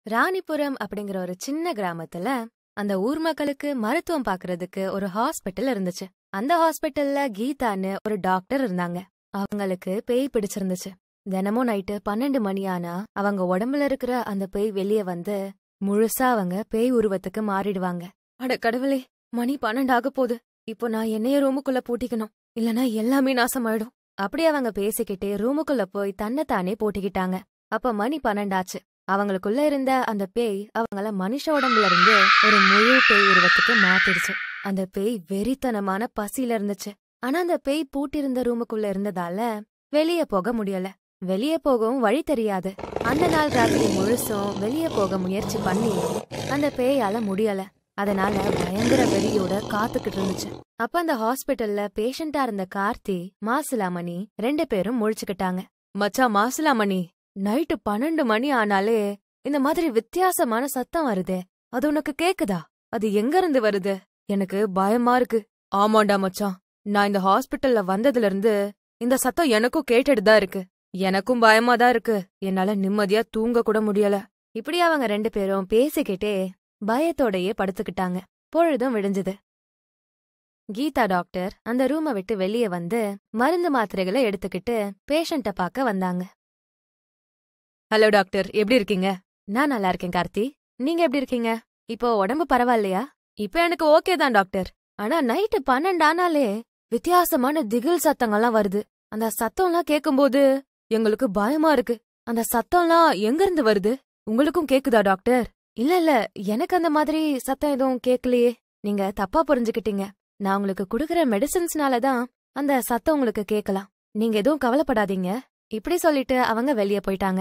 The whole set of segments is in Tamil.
ராணிபுரம் அப்படிங்கிற ஒரு சின்ன கிராமத்துல அந்த ஊர் மக்களுக்கு மருத்துவம் பாக்குறதுக்கு ஒரு ஹாஸ்பிட்டல் இருந்துச்சு அந்த ஹாஸ்பிட்டல்ல கீதான்னு ஒரு டாக்டர் இருந்தாங்க அவங்களுக்கு பேய் பிடிச்சிருந்துச்சு தினமும் நைட்டு பன்னெண்டு மணி ஆனா அவங்க உடம்புல இருக்கிற அந்த பேய் வெளியே வந்து முழுசா அவங்க பேய் உருவத்துக்கு மாறிடுவாங்க அட கடவுளே மணி பன்னெண்டாக போகுது இப்போ நான் என்னைய ரூமுக்குள்ள பூட்டிக்கணும் இல்லனா எல்லாமே நாசமாயிடும் அப்படி அவங்க பேசிக்கிட்டே ரூமுக்குள்ள போய் தன்னைத்தானே பூட்டிக்கிட்டாங்க அப்ப மணி பன்னெண்டாச்சு அவங்களுக்குள்ள இருந்த அந்த பேய் அவங்கள மனுஷ உடம்புல இருந்து ஒரு முழு பேய் உருவத்துக்கு மாத்திடுச்சு அந்த பேய் வெறித்தனமான பசியில இருந்துச்சு ஆனா அந்த பேய் பூட்டிருந்த ரூமுக்குள்ள இருந்ததால வெளிய போக முடியல வெளிய போகவும் வழி தெரியாது அந்த நாள் ராத்திரி முழுசும் வெளிய போக முயற்சி பண்ணி அந்த பேயால முடியல அதனால பயங்கர வெறியோட காத்துக்கிட்டு இருந்துச்சு அப்ப அந்த ஹாஸ்பிட்டல்ல பேஷண்டா இருந்த கார்த்தி மாசிலாமணி ரெண்டு பேரும் முழிச்சுக்கிட்டாங்க மச்சா மாசிலாமணி நைட்டு பன்னெண்டு மணி ஆனாலே இந்த மாதிரி வித்தியாசமான சத்தம் வருதே அது உனக்கு கேக்குதா அது எங்க இருந்து வருது எனக்கு பயமா இருக்கு ஆமாண்டா மச்சான் நான் இந்த ஹாஸ்பிட்டல்ல வந்ததுல இருந்து இந்த சத்தம் எனக்கும் கேட்டுட்டு தான் இருக்கு எனக்கும் பயமா தான் இருக்கு என்னால நிம்மதியா தூங்க கூட முடியல இப்படி அவங்க ரெண்டு பேரும் பேசிக்கிட்டே பயத்தோடயே படுத்துக்கிட்டாங்க பொழுதும் விடிஞ்சது கீதா டாக்டர் அந்த ரூமை விட்டு வெளியே வந்து மருந்து மாத்திரைகளை எடுத்துக்கிட்டு பேஷண்ட்ட பார்க்க வந்தாங்க ஹலோ டாக்டர் எப்படி இருக்கீங்க நான் நல்லா இருக்கேன் கார்த்தி நீங்க எப்படி இருக்கீங்க இப்போ உடம்பு பரவாயில்லையா இப்போ எனக்கு ஓகே தான் டாக்டர் ஆனா நைட்டு பன்னெண்டு ஆனாலே வித்தியாசமான திகில் சத்தங்கள்லாம் வருது அந்த சத்தம்லாம் கேக்கும்போது எங்களுக்கு பயமா இருக்கு அந்த சத்தம்லாம் எங்க இருந்து வருது உங்களுக்கும் கேக்குதா டாக்டர் இல்ல இல்ல எனக்கு அந்த மாதிரி சத்தம் எதுவும் கேக்கலையே நீங்க தப்பா புரிஞ்சுக்கிட்டீங்க நான் உங்களுக்கு குடுக்கற மெடிசின்ஸ்னால தான் அந்த சத்தம் உங்களுக்கு கேக்கலாம் நீங்க எதுவும் கவலைப்படாதீங்க இப்படி சொல்லிட்டு அவங்க வெளியே போயிட்டாங்க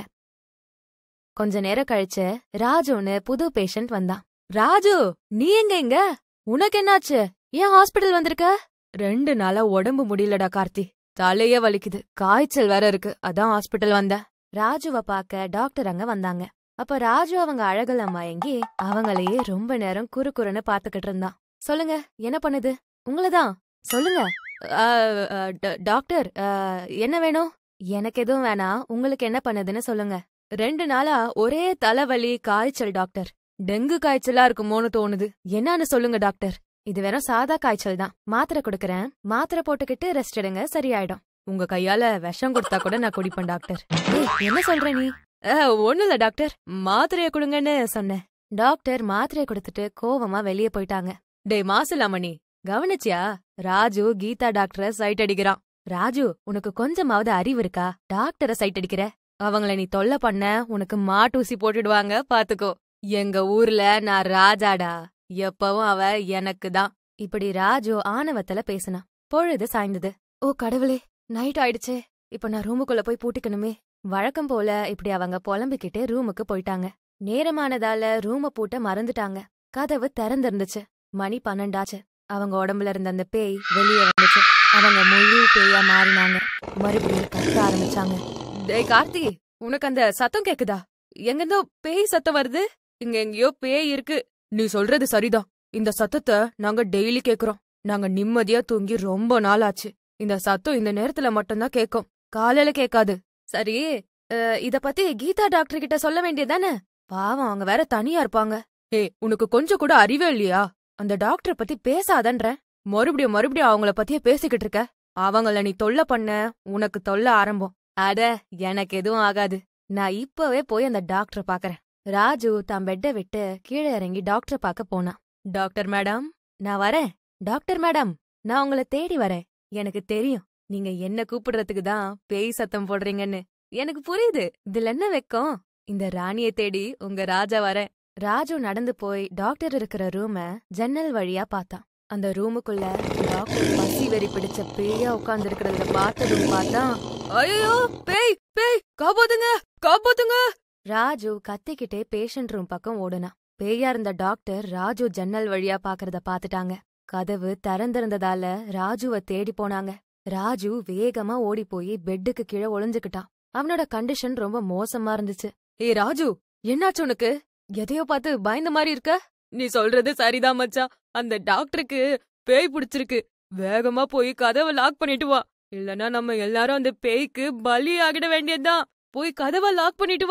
கொஞ்ச நேரம் கழிச்சு ராஜுன்னு புது பேஷண்ட் வந்தான் ராஜு நீ எங்க இங்க உனக்கு என்னாச்சு ஏன் ஹாஸ்பிடல் வந்திருக்க ரெண்டு நாளா உடம்பு முடியலடா கார்த்தி தலையே வலிக்குது காய்ச்சல் வேற இருக்கு அதான் ஹாஸ்பிடல் வந்த ராஜுவ பாக்க டாக்டர் அங்க வந்தாங்க அப்ப ராஜு அவங்க அழகுல மயங்கி அவங்களையே ரொம்ப நேரம் குறு குறுன்னு பாத்துக்கிட்டு இருந்தான் சொல்லுங்க என்ன பண்ணுது உங்களதான் சொல்லுங்க அ, அ, ட- டாக்டர் அ, என்ன வேணும் எனக்கு எதுவும் வேணாம் உங்களுக்கு என்ன பண்ணுதுன்னு சொல்லுங்க ரெண்டு நாளா ஒரே தலைவலி காய்ச்சல் டாக்டர் டெங்கு காய்ச்சலா இருக்குமோன்னு தோணுது என்னன்னு சொல்லுங்க டாக்டர் இது வெறும் சாதா காய்ச்சல் தான் மாத்திரை கொடுக்கறேன் மாத்திரை போட்டுக்கிட்டு ரெஸ்ட் எடுங்க சரியாயிடும் உங்க கையால விஷம் கொடுத்தா கூட நான் குடிப்பேன் டாக்டர் ஏய், என்ன சொல்ற நீ ஒண்ணு இல்ல டாக்டர் மாத்திரைய கொடுங்கன்னு சொன்னேன் டாக்டர் மாத்திரைய கொடுத்துட்டு கோவமா வெளியே போயிட்டாங்க டேய் மாசிலாமணி கவனிச்சியா ராஜு கீதா டாக்டரை சைட் அடிக்கிறான் ராஜு உனக்கு கொஞ்சமாவது அறிவு இருக்கா டாக்டரை சைட் அடிக்கிற அவங்கள நீ தொல்லை பண்ண உனக்கு மாட்டூசி போட்டுடுவாங்க பாத்துக்கோ எங்க ஊர்ல நான் ராஜாடா எப்பவும் அவ எனக்கு தான் இப்படி ராஜு ஆணவத்துல பேசினான் பொழுது சாய்ந்தது ஓ கடவுளே நைட் ஆயிடுச்சே இப்ப நான் ரூமுக்குள்ள போய் பூட்டிக்கணுமே வழக்கம் போல இப்படி அவங்க புலம்பிக்கிட்டே ரூமுக்கு போயிட்டாங்க நேரமானதால ரூம பூட்ட மறந்துட்டாங்க கதவு திறந்திருந்துச்சு மணி பன்னெண்டாச்சு அவங்க உடம்புல இருந்த அந்த பேய் வெளியே வந்துச்சு அவங்க முழு பேயா மாறினாங்க மறுபடியும் கத்த ஆரம்பிச்சாங்க டேய் கார்த்தி உனக்கு அந்த சத்தம் கேக்குதா எங்கிருந்தோ பேய் சத்தம் வருது இங்க எங்கேயோ பேய் இருக்கு நீ சொல்றது சரிதான் இந்த சத்தத்தை நாங்க டெய்லி கேக்குறோம் நாங்க நிம்மதியா தூங்கி ரொம்ப நாள் ஆச்சு இந்த சத்தம் இந்த நேரத்துல மட்டும்தான் கேக்கும் காலையில கேக்காது சரி அஹ், இத பத்தி கீதா டாக்டர் கிட்ட சொல்ல வேண்டியதானே பாவம் அவங்க வேற தனியா இருப்பாங்க ஏ உனக்கு கொஞ்சம் கூட அறிவே இல்லையா அந்த டாக்டர் பத்தி பேசாதன்ற மறுபடியும் மறுபடியும் அவங்கள பத்தியே பேசிக்கிட்டு இருக்க அவங்கள நீ தொல்லை பண்ண உனக்கு தொல்லை ஆரம்பம் அட எனக்கு எதுவும் ஆகாது நான் இப்பவே போய் அந்த டாக்டர் பாக்கறேன் ராஜு தான் பெட்டை விட்டு கீழே இறங்கி டாக்டர் பார்க்க போனான் டாக்டர் மேடம் நான் வரேன் டாக்டர் மேடம் நான் உங்களை தேடி வரேன் எனக்கு தெரியும் நீங்க என்ன கூப்பிடுறதுக்கு தான் பேய் சத்தம் போடுறீங்கன்னு எனக்கு புரியுது இதுல என்ன வெக்கம் இந்த ராணியை தேடி உங்க ராஜா வரேன் ராஜு நடந்து போய் டாக்டர் இருக்கிற ரூம ஜன்னல் வழியா பார்த்தான் அந்த ரூமுக்குள்ள டாக்டர் பசி வெறி பிடிச்ச பேயா உட்கார்ந்து இருக்கிறத பார்த்ததும் பார்த்தா ஐயோ பேய் பேய் காப்பாத்துங்க காப்பாத்துங்க ராஜு கத்திக்கிட்டே பேஷண்ட் ரூம் பக்கம் ஓடுனான் பேயா இருந்த டாக்டர் ராஜு ஜன்னல் வழியா பாக்குறத பாத்துட்டாங்க கதவு திறந்திருந்ததால ராஜுவ தேடி போனாங்க ராஜு வேகமா ஓடி போய் பெட்டுக்கு கீழே ஒளிஞ்சுக்கிட்டான் அவனோட கண்டிஷன் ரொம்ப மோசமா இருந்துச்சு ஏ ராஜு என்னாச்சு உனக்கு எதையோ பார்த்து பயந்த மாதிரி இருக்க நீ சொல்றது சரிதான் மச்சான் அந்த டாக்டருக்கு பேய் பிடிச்சிருக்கு வேகமா போய் கதவை லாக் பண்ணிட்டு வா இல்லனா நம்ம எல்லாரும் அந்த பேய்க்கு பலி ஆகிட வேண்டியதுதான் போய் கதவை லாக் பண்ணிட்டு வா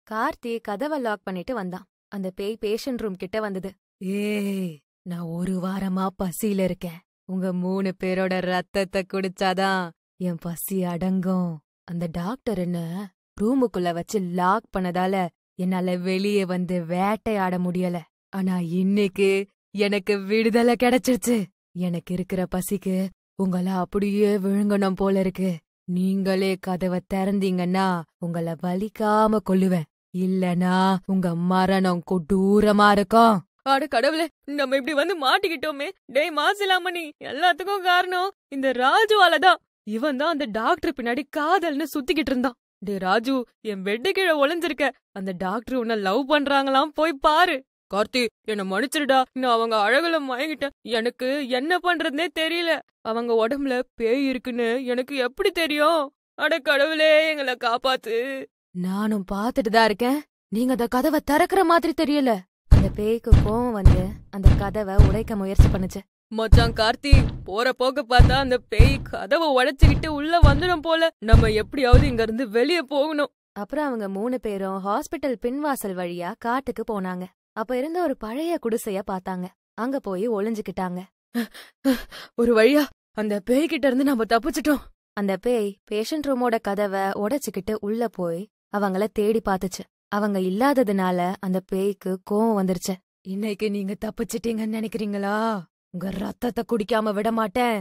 கார்த்தி கதவை லாக் பண்ணிட்டு வந்தான் அந்த பேய் பேஷண்ட் ரூம் கிட்ட வந்தது ஏய் நான் ஒரு வாரமா பசியில இருக்கேன் உங்க மூணு பேரோட ரத்தத்தை குடிச்சாதான் என் பசி அடங்கும் அந்த டாக்டர் என்ன ரூமுக்குள்ள வச்சு லாக் பண்ணதால என்னால வெளியே வந்து வேட்டையாட முடியல ஆனா இன்னைக்கு எனக்கு விடுதலை கிடைச்சிருச்சு எனக்கு இருக்கிற பசிக்கு உங்கள அப்படியே விழுங்கணும் போல இருக்கு நீங்களே கதவை திறந்தீங்கன்னா உங்கள வலிக்காம கொல்லுவேன் இல்லனா உங்க மரணம் கொடூரமா இருக்கும் அட கடவுளே நம்ம இப்படி வந்து மாட்டிக்கிட்டோமே டேய் மாசிலாமணி எல்லாத்துக்கும் காரணம் இந்த ராஜுவால தான் இவன் தான் அந்த டாக்டர் பின்னாடி காதல்னு சுத்திக்கிட்டு இருந்தான் டே ராஜு என் பெட்டு கீழே ஒளிஞ்சிருக்க அந்த டாக்டர் உன்னை லவ் பண்றாங்களாம் போய் பாரு கார்த்தி என்ன மன்னிச்சிருடா நான் அவங்க அழகுல மயங்கிட்டேன் எனக்கு என்ன பண்றதுனே தெரியல அவங்க உடம்புல பேய் இருக்குன்னு எனக்கு எப்படி தெரியும் அட கடவுளே எங்களை காப்பாத்து நானும் பாத்துட்டு தான் இருக்கேன் நீங்க அந்த கதவை திறக்கிற மாதிரி தெரியல அந்த பேய்க்கு கோவம் வந்து அந்த கதவை உடைக்க முயற்சி பண்ணுச்சு மச்சான் கார்த்தி போற போக்க பார்த்தா அந்த பேய் கதவை உடைச்சுக்கிட்டு உள்ள வந்துடும் போல நம்ம எப்படியாவது இங்க இருந்து வெளிய போகணும் அப்புறம் அவங்க மூணு பேரும் ஹாஸ்பிட்டல் பின்வாசல் வழியா காட்டுக்கு போனாங்க அப்ப இருந்த ஒரு பழைய குடிசைய பார்த்தாங்க அங்க போய் ஒளிஞ்சுக்கிட்டாங்க ஒரு வழியா அந்த பேய் கிட்ட இருந்து நம்ம தப்பிச்சிட்டோம் அந்த பேய் பேஷண்ட் ரூமோட கதவை உடைச்சுக்கிட்டு உள்ள போய் அவங்கள தேடி பாத்துச்சு அவங்க இல்லாததுனால அந்த பேய்க்கு கோவம் வந்துருச்சு இன்னைக்கு நீங்க தப்பிச்சிட்டீங்கன்னு நினைக்கிறீங்களா உங்க ரத்தத்தை குடிக்காம விட மாட்டேன்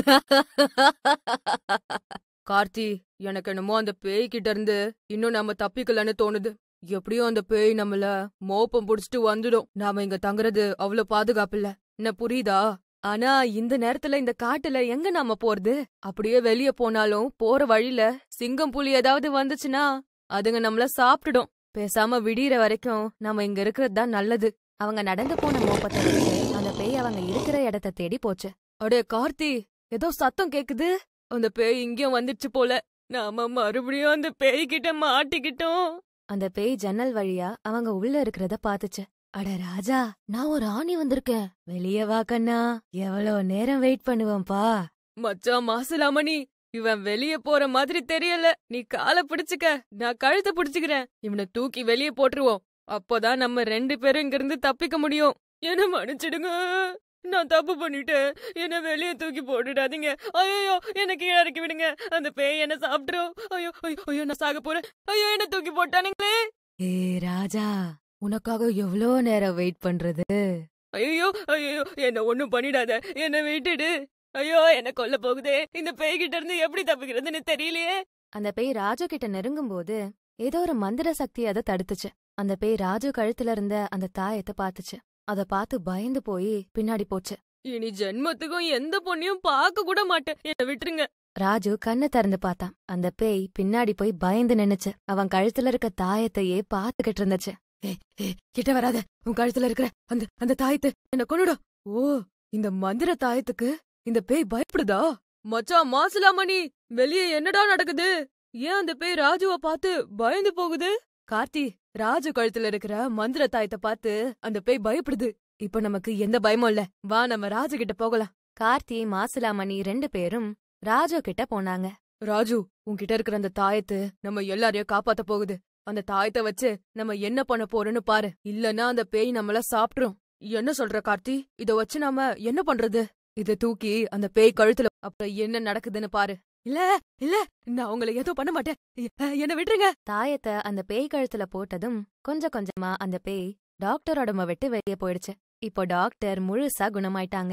கார்த்தி எனக்கு என்னமோ அந்த பேய் கிட்ட இருந்து இன்னும் நம்ம தப்பிக்கலன்னு தோணுது எப்படியும் அந்த பேய் நம்மள மோப்பம் புடிச்சிட்டு வந்துடும் நாம இங்க தங்குறது அவ்வளவு பாதுகாப்பு இல்ல என்ன புரியுதா ஆனா இந்த நேரத்துல இந்த காட்டுல எங்க நாம போறது அப்படியே வெளிய போனாலும் போற வழியில சிங்கம் புலி ஏதாவது வந்துச்சுன்னா அதுங்க நம்மள சாப்பிட்டுடும் பேசாம விடியற வரைக்கும் நாம இங்க இருக்கிறது தான் நல்லது அவங்க நடந்து போன மோப்பத்தை வச்சு அந்த பேய் அவங்க இருக்கிற இடத்த தேடி போச்சு அடே கார்த்தி ஏதோ சத்தம் கேக்குது அந்த பேய் இங்கேயும் வந்துடுச்சு போல நாம மறுபடியும் அந்த பேய் கிட்ட மாட்டிக்கிட்டோம் அந்த பேய் ஜன்னல் வழியா அவங்க உள்ள இருக்கிறத பாத்துச்சு அட ராஜா நான் ஒரு ஆணி வந்திருக்கேன் வெளியே வா கண்ணா எவ்வளவு நேரம் வெயிட் பண்ணுவேன்பா மச்சான் மாசலாமணி இவன் வெளிய போற மாதிரி தெரியல நீ காலை பிடிச்சுக்க நான் கழுத்தை பிடிச்சுக்கிறேன் இவனை தூக்கி வெளியே போட்டுருவோம் அப்போதான் நம்ம ரெண்டு பேரும் இங்க இருந்து தப்பிக்க முடியும் என்ன மன்னிச்சிடுங்க நான் தப்பு பண்ணிட்டேன் என்ன வெளியே தூக்கி போட்டுடாதீங்க ஐயோ என்ன கீழே இறக்கி விடுங்க அந்த பேய் என்ன சாப்பிட்டுரும் ஐயோ ஐயோ ஐயோ நான் சாக போறேன் ஐயோ என்ன தூக்கி போட்டானுங்களே ஏ ராஜா உனக்காக எவ்வளோ நேரம் வெயிட் பண்றது ஐயோ ஐயோ என்ன ஒண்ணும் பண்ணிடாத என்ன விட்டுடு ஐயோ என்ன கொல்ல போகுதே இந்த பேய்கிட்ட இருந்து எப்படி தப்பிக்கிறதுன்னு தெரியலையே அந்த பேய் ராஜு கிட்ட நெருங்கும் போது ஏதோ ஒரு மந்திர சக்தி அதை தடுத்துச்சு அந்த பேய் ராஜு கழுத்துல இருந்த அந்த தாயத்தை பாத்துச்சு அத பார்த்து பயந்து போய் பின்னாடி போச்சு இனி ஜென்மத்துக்கும் எந்த பொண்ணையும் பார்க்க கூட மாட்டேன் என்ன விட்டுருங்க ராஜு கண்ணை திறந்து பார்த்தான் அந்த பேய் பின்னாடி போய் பயந்து நின்னுச்சு அவன் கழுத்துல இருக்க தாயத்தையே பாத்துக்கிட்டு இருந்துச்சு ஏ ஏ கிட்ட வராத உன் கழுத்துல இருக்கிற அந்த அந்த தாயத்தை என்ன கொன்னுடும் ஓ இந்த மந்திர தாயத்துக்கு இந்த பேய் பயப்படுதா மச்சான் மாசுலாமணி வெளியே என்னடா நடக்குது ஏன் அந்த பேய் ராஜுவ பார்த்து பயந்து போகுது கார்த்தி ராஜு கழுத்துல இருக்கிற மந்திர தாயத்தை பார்த்து அந்த பேய் பயப்படுது இப்ப நமக்கு எந்த பயமும் இல்ல வா நம்ம ராஜு கிட்ட போகலாம் கார்த்தி மாசிலாமணி ரெண்டு பேரும் ராஜு கிட்ட போனாங்க ராஜு உன்கிட்ட இருக்கிற அந்த தாயத்து நம்ம எல்லாரையும் காப்பாத்த போகுது அந்த தாயத்தை வச்சு நம்ம என்ன பண்ண போறோம்னு பாரு இல்லனா அந்த பேய் நம்மள சாப்பிட்டுரும் என்ன சொல்ற கார்த்தி இத வச்சு நாம என்ன பண்றது இத தூக்கி அந்த பேய் கழுத்துல அப்புறம் என்ன நடக்குதுன்னு பாரு இல்ல இல்ல நான் உங்களை எதுவும் பண்ண மாட்டேன் எ- என்ன விட்டுருங்க தாயத்தை அந்த பேய் கழுத்துல போட்டதும் கொஞ்சம் கொஞ்சமா அந்த பேய் டாக்டரோட விட்டு வெளியே போயிடுச்சு இப்போ டாக்டர் முழுசா குணமாயிட்டாங்க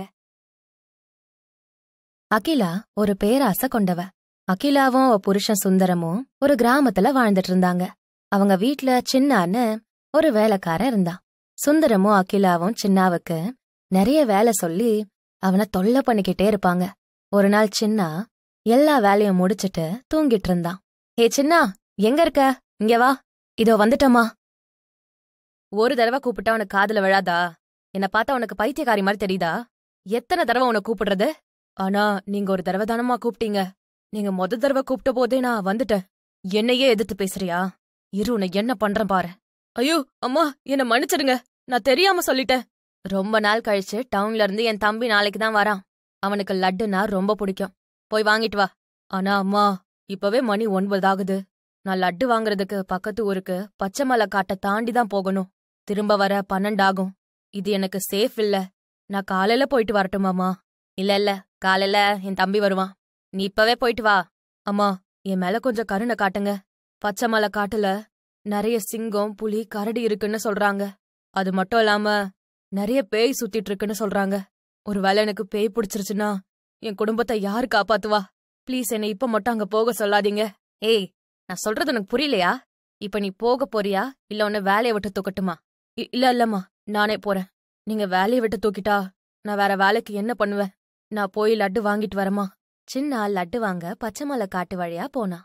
அகிலா ஒரு பேராசை கொண்டவ அகிலாவும் அவ புருஷன் சுந்தரமும் ஒரு கிராமத்துல வாழ்ந்துட்டு இருந்தாங்க அவங்க வீட்ல சின்னான்னு ஒரு வேலைக்காரன் இருந்தான் சுந்தரமும் அகிலாவும் சின்னாவுக்கு நிறைய வேலை சொல்லி அவனை தொல்லை பண்ணிக்கிட்டே இருப்பாங்க ஒரு நாள் சின்னா எல்லா வேலையும் முடிச்சிட்டு தூங்கிட்டு இருந்தான் ஏ சின்னா எங்க இருக்க இங்க வா இதோ வந்துட்டமா ஒரு தடவை கூப்பிட்டா உனக்கு காதுல விழாதா என்ன பார்த்தா உனக்கு பைத்தியக்காரி மாதிரி தெரியுதா எத்தனை தடவை உன்னை கூப்பிடுறது ஆனா நீங்க ஒரு தடவை தானமா கூப்பிட்டீங்க நீங்க முத தடவை கூப்பிட்ட போதே நான் வந்துட்டேன் என்னையே எதிர்த்து பேசுறியா இரு உன்னை என்ன பண்றேன் பாரு ஐயோ அம்மா என்ன மன்னிச்சிடுங்க நான் தெரியாம சொல்லிட்டேன் ரொம்ப நாள் கழிச்சு டவுன்ல இருந்து என் தம்பி நாளைக்கு தான் வரான் அவனுக்கு லட்டுனா ரொம்ப பிடிக்கும் போய் வாங்கிட்டு வா ஆனா அம்மா இப்பவே மணி ஒன்பது ஆகுது நான் லட்டு வாங்குறதுக்கு பக்கத்து ஊருக்கு பச்சைமலை காட்டை தாண்டி தான் போகணும் திரும்ப வர பன்னெண்டாகும் இது எனக்கு சேஃப் இல்ல நான் காலையில போயிட்டு வரட்டுமாமா இல்ல இல்ல காலையில என் தம்பி வருவான் நீ இப்பவே போயிட்டு வா அம்மா என் மேல கொஞ்சம் கருணை காட்டுங்க பச்சைமலை காட்டுல நிறைய சிங்கம் புலி கரடி இருக்குன்னு சொல்றாங்க அது மட்டும் இல்லாம நிறைய பேய் சுத்திட்டு இருக்குன்னு சொல்றாங்க ஒருவேளை எனக்கு பேய் பிடிச்சிருச்சுன்னா என் குடும்பத்தை யாரு காப்பாத்துவா ப்ளீஸ் என்னை இப்ப மட்டும் அங்க போக சொல்லாதீங்க ஏய் நான் சொல்றது உனக்கு புரியலையா இப்ப நீ போக போறியா இல்ல உன்னை வேலையை விட்டு தூக்கட்டுமா இ- இல்ல இல்லம்மா நானே போறேன் நீங்க வேலையை விட்டு தூக்கிட்டா நான் வேற வேலைக்கு என்ன பண்ணுவேன் நான் போய் லட்டு வாங்கிட்டு வரமா சின்ன லட்டு வாங்க பச்சைமலை காட்டு வழியா போனா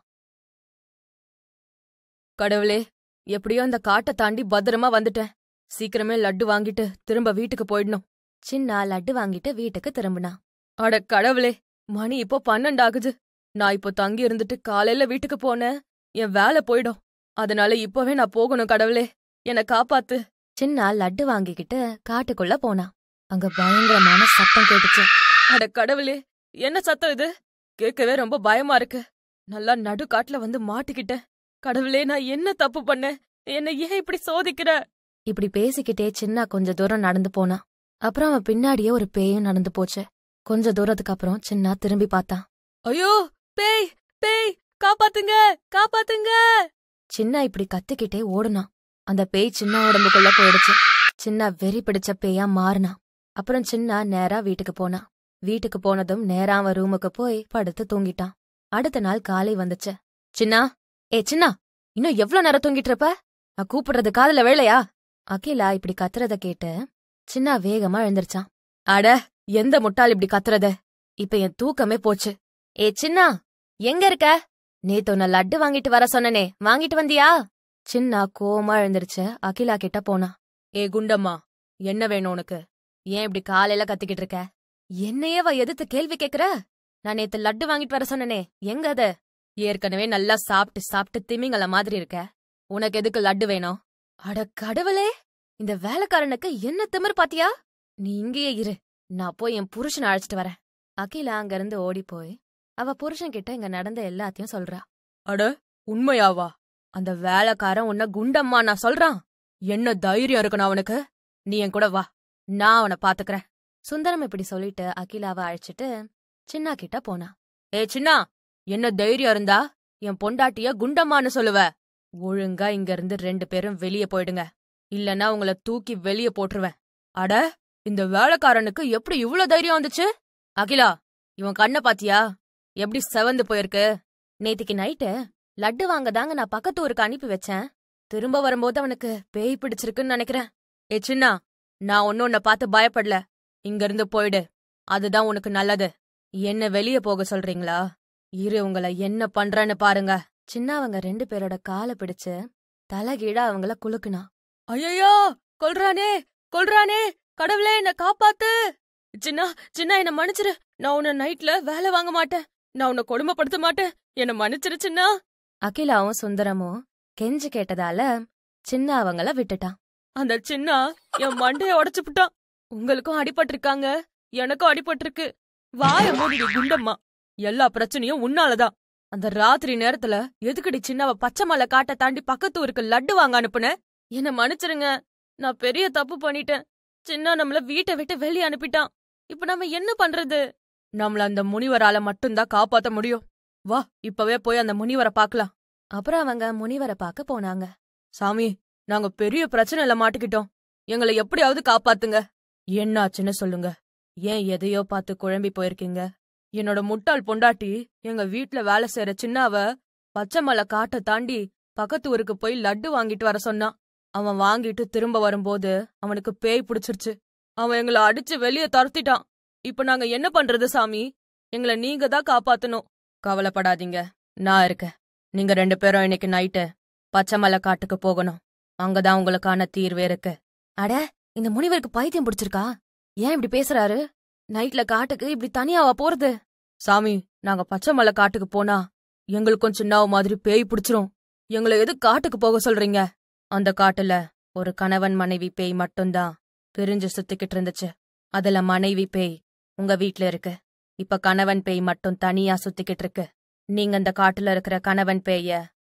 கடவுளே எப்படியோ அந்த காட்டை தாண்டி பத்திரமா வந்துட்டேன் சீக்கிரமே லட்டு வாங்கிட்டு திரும்ப வீட்டுக்கு போயிடணும் சின்ன லட்டு வாங்கிட்டு வீட்டுக்கு திரும்பினா அட கடவுளே மணி இப்போ பன்னெண்டு ஆகுது நான் இப்போ தங்கி இருந்துட்டு காலையில வீட்டுக்கு போனேன் என் வேலை போயிடும் அதனால இப்பவே நான் போகணும் கடவுளே என்னை காப்பாத்து சின்ன லட்டு வாங்கிக்கிட்டு காட்டுக்குள்ள போனா அங்க பயங்கரமான சத்தம் கேட்டுச்சு அட கடவுளே என்ன சத்தம் இது கேட்கவே ரொம்ப பயமா இருக்கு நல்லா நடு காட்டுல வந்து மாட்டிக்கிட்டேன் கடவுளே நான் என்ன தப்பு பண்ணேன் என்ன ஏன் இப்படி சோதிக்கிற இப்படி பேசிக்கிட்டே சின்ன கொஞ்ச தூரம் நடந்து போனா அப்புறம் அவன் பின்னாடியே ஒரு பேயும் நடந்து போச்சு கொஞ்ச தூரத்துக்கு அப்புறம் சின்ன திரும்பி பார்த்தான் ஐயோ பேய் பேய் காப்பாத்துங்க காப்பாத்துங்க சின்ன இப்படி கத்திக்கிட்டே ஓடுனான் அந்த பேய் சின்ன உடம்புக்குள்ள போயிடுச்சு சின்ன வெறி பிடிச்ச பேயா மாறினான் அப்புறம் சின்ன நேரா வீட்டுக்கு போனான் வீட்டுக்கு போனதும் நேரா அவன் ரூமுக்கு போய் படுத்து தூங்கிட்டான் அடுத்த நாள் காலை வந்துச்சு சின்னா ஏ சின்னா இன்னும் எவ்ளோ நேரம் தூங்கிட்டு இருப்ப நான் கூப்பிடுறது காதுல வேலையா அகிலா இப்படி கத்துறத கேட்டு சின்னா வேகமா எழுந்திருச்சான் அட எந்த முட்டாள் இப்படி கத்துறது இப்ப என் தூக்கமே போச்சு ஏ சின்னா எங்க இருக்க நேத்து உன்னை லட்டு வாங்கிட்டு வர சொன்னனே வாங்கிட்டு வந்தியா சின்னா கோவமா எழுந்திருச்சு அகிலா கிட்ட போனா ஏ குண்டம்மா என்ன வேணும் உனக்கு ஏன் இப்படி காலையில கத்திக்கிட்டு இருக்க என்னையே வா எதிர்த்து கேள்வி கேக்குற நான் நேத்து லட்டு வாங்கிட்டு வர சொன்னனே எங்க அது ஏற்கனவே நல்லா சாப்பிட்டு சாப்பிட்டு திமிங்கல மாதிரி இருக்க உனக்கு எதுக்கு லட்டு வேணும் அட கடவுளே இந்த வேலைக்காரனுக்கு என்ன திமிர் பாத்தியா நீ இங்கேயே இரு நான் போய் என் புருஷனை அழைச்சிட்டு வரேன் அகிலா அங்கிருந்து ஓடி போய் அவ புருஷன் கிட்ட இங்க நடந்த எல்லாத்தையும் சொல்றா அட உண்மையாவா அந்த வேலைக்காரன் உன்ன குண்டம்மா நான் சொல்றான் என்ன தைரியம் இருக்கணும் அவனுக்கு நீ என் கூட வா நான் அவனை பாத்துக்கறேன் சுந்தரம் இப்படி சொல்லிட்டு அகிலாவை அழைச்சிட்டு சின்னா கிட்ட போனா ஏ சின்னா என்ன தைரியம் இருந்தா என் பொண்டாட்டிய குண்டம்மான்னு சொல்லுவ ஒழுங்கா இங்க இருந்து ரெண்டு பேரும் வெளிய போயிடுங்க இல்லனா உங்கள தூக்கி வெளிய போட்டுருவேன் அட இந்த வேலைக்காரனுக்கு எப்படி இவ்ளோ தைரியம் வந்துச்சு அகிலா இவன் கண்ண பாத்தியா எப்படி செவந்து போயிருக்கு நேத்திக்கு நைட்டு லட்டு வாங்க தாங்க நான் பக்கத்து ஊருக்கு அனுப்பி வச்சேன் திரும்ப வரும்போது அவனுக்கு பேய் பிடிச்சிருக்குன்னு நினைக்கிறேன் ஏ சின்னா நான் ஒன்னும் உன்னை பார்த்து பயப்படல இங்க இருந்து போயிடு அதுதான் உனக்கு நல்லது என்ன வெளிய போக சொல்றீங்களா இரு உங்கள என்ன பண்றேன்னு பாருங்க சின்னவங்க ரெண்டு பேரோட காலை பிடிச்சு தலைகீழா அவங்கள குலுக்குனா ஐயோ கொல்றானே கொல்றானே கடவுளே என்ன காப்பாத்து சின்னா சின்ன என்ன மன்னிச்சிரு நான் உன்னை நைட்ல வேலை வாங்க மாட்டேன் நான் உன்னை கொடுமைப்படுத்த மாட்டேன் என்ன மன்னிச்சிரு சின்னா அகிலாவும் சுந்தரமும் கெஞ்சு கேட்டதால சின்ன அவங்கள விட்டுட்டான் அந்த சின்னா என் மண்டைய உடைச்சு விட்டான் உங்களுக்கும் அடிபட்டிருக்காங்க எனக்கும் அடிபட்டிருக்கு வாய மூடிடு குண்டம்மா எல்லா பிரச்சனையும் உன்னாலதான் அந்த ராத்திரி நேரத்துல எதுக்குடி சின்னவ பச்சை மலை காட்ட தாண்டி பக்கத்து ஊருக்கு லட்டு வாங்க அனுப்புன என்ன மன்னிச்சிருங்க நான் பெரிய தப்பு பண்ணிட்டேன் சின்ன நம்மள வீட்டை விட்டு வெளியே அனுப்பிட்டான் இப்ப நம்ம என்ன பண்றது நம்மள அந்த முனிவரால மட்டும்தான் காப்பாத்த முடியும் வா இப்பவே போய் அந்த முனிவரை பார்க்கலாம் அப்புறம் அவங்க முனிவரை பார்க்க போனாங்க சாமி நாங்க பெரிய பிரச்சனைல மாட்டிக்கிட்டோம் எங்களை எப்படியாவது காப்பாத்துங்க என்னாச்சுன்னு சொல்லுங்க ஏன் எதையோ பார்த்து குழம்பி போயிருக்கீங்க என்னோட முட்டாள் பொண்டாட்டி எங்க வீட்ல வேலை செய்யற சின்னாவ பச்சைமலை காட்டை தாண்டி பக்கத்து ஊருக்கு போய் லட்டு வாங்கிட்டு வர சொன்னான் அவன் வாங்கிட்டு திரும்ப வரும்போது அவனுக்கு பேய் பிடிச்சிருச்சு அவன் எங்களை அடிச்சு வெளிய துரத்திட்டான் இப்ப நாங்க என்ன பண்றது சாமி எங்களை நீங்க தான் காப்பாத்தணும் கவலைப்படாதீங்க நான் இருக்கேன் நீங்க ரெண்டு பேரும் இன்னைக்கு நைட்டு பச்சைமலை காட்டுக்கு போகணும் அங்கதான் உங்களுக்கான தீர்வே இருக்கு அட இந்த முனிவருக்கு பைத்தியம் பிடிச்சிருக்கா ஏன் இப்படி பேசுறாரு நைட்ல காட்டுக்கு இப்படி தனியாவா போறது சாமி நாங்க பச்சைமலை காட்டுக்கு போனா எங்களுக்கும் சின்னாவ மாதிரி பேய் பிடிச்சிரும் எங்களை எது காட்டுக்கு போக சொல்றீங்க அந்த காட்டுல ஒரு கணவன் மனைவி பேய் மட்டும்தான் பிரிஞ்சு சுத்திக்கிட்டு இருந்துச்சு அதுல மனைவி பேய் உங்க வீட்ல இருக்கு இப்ப கணவன் பேய் மட்டும் தனியா சுத்திக்கிட்டு இருக்கு நீங்க அந்த காட்டுல இருக்கிற கணவன் பேய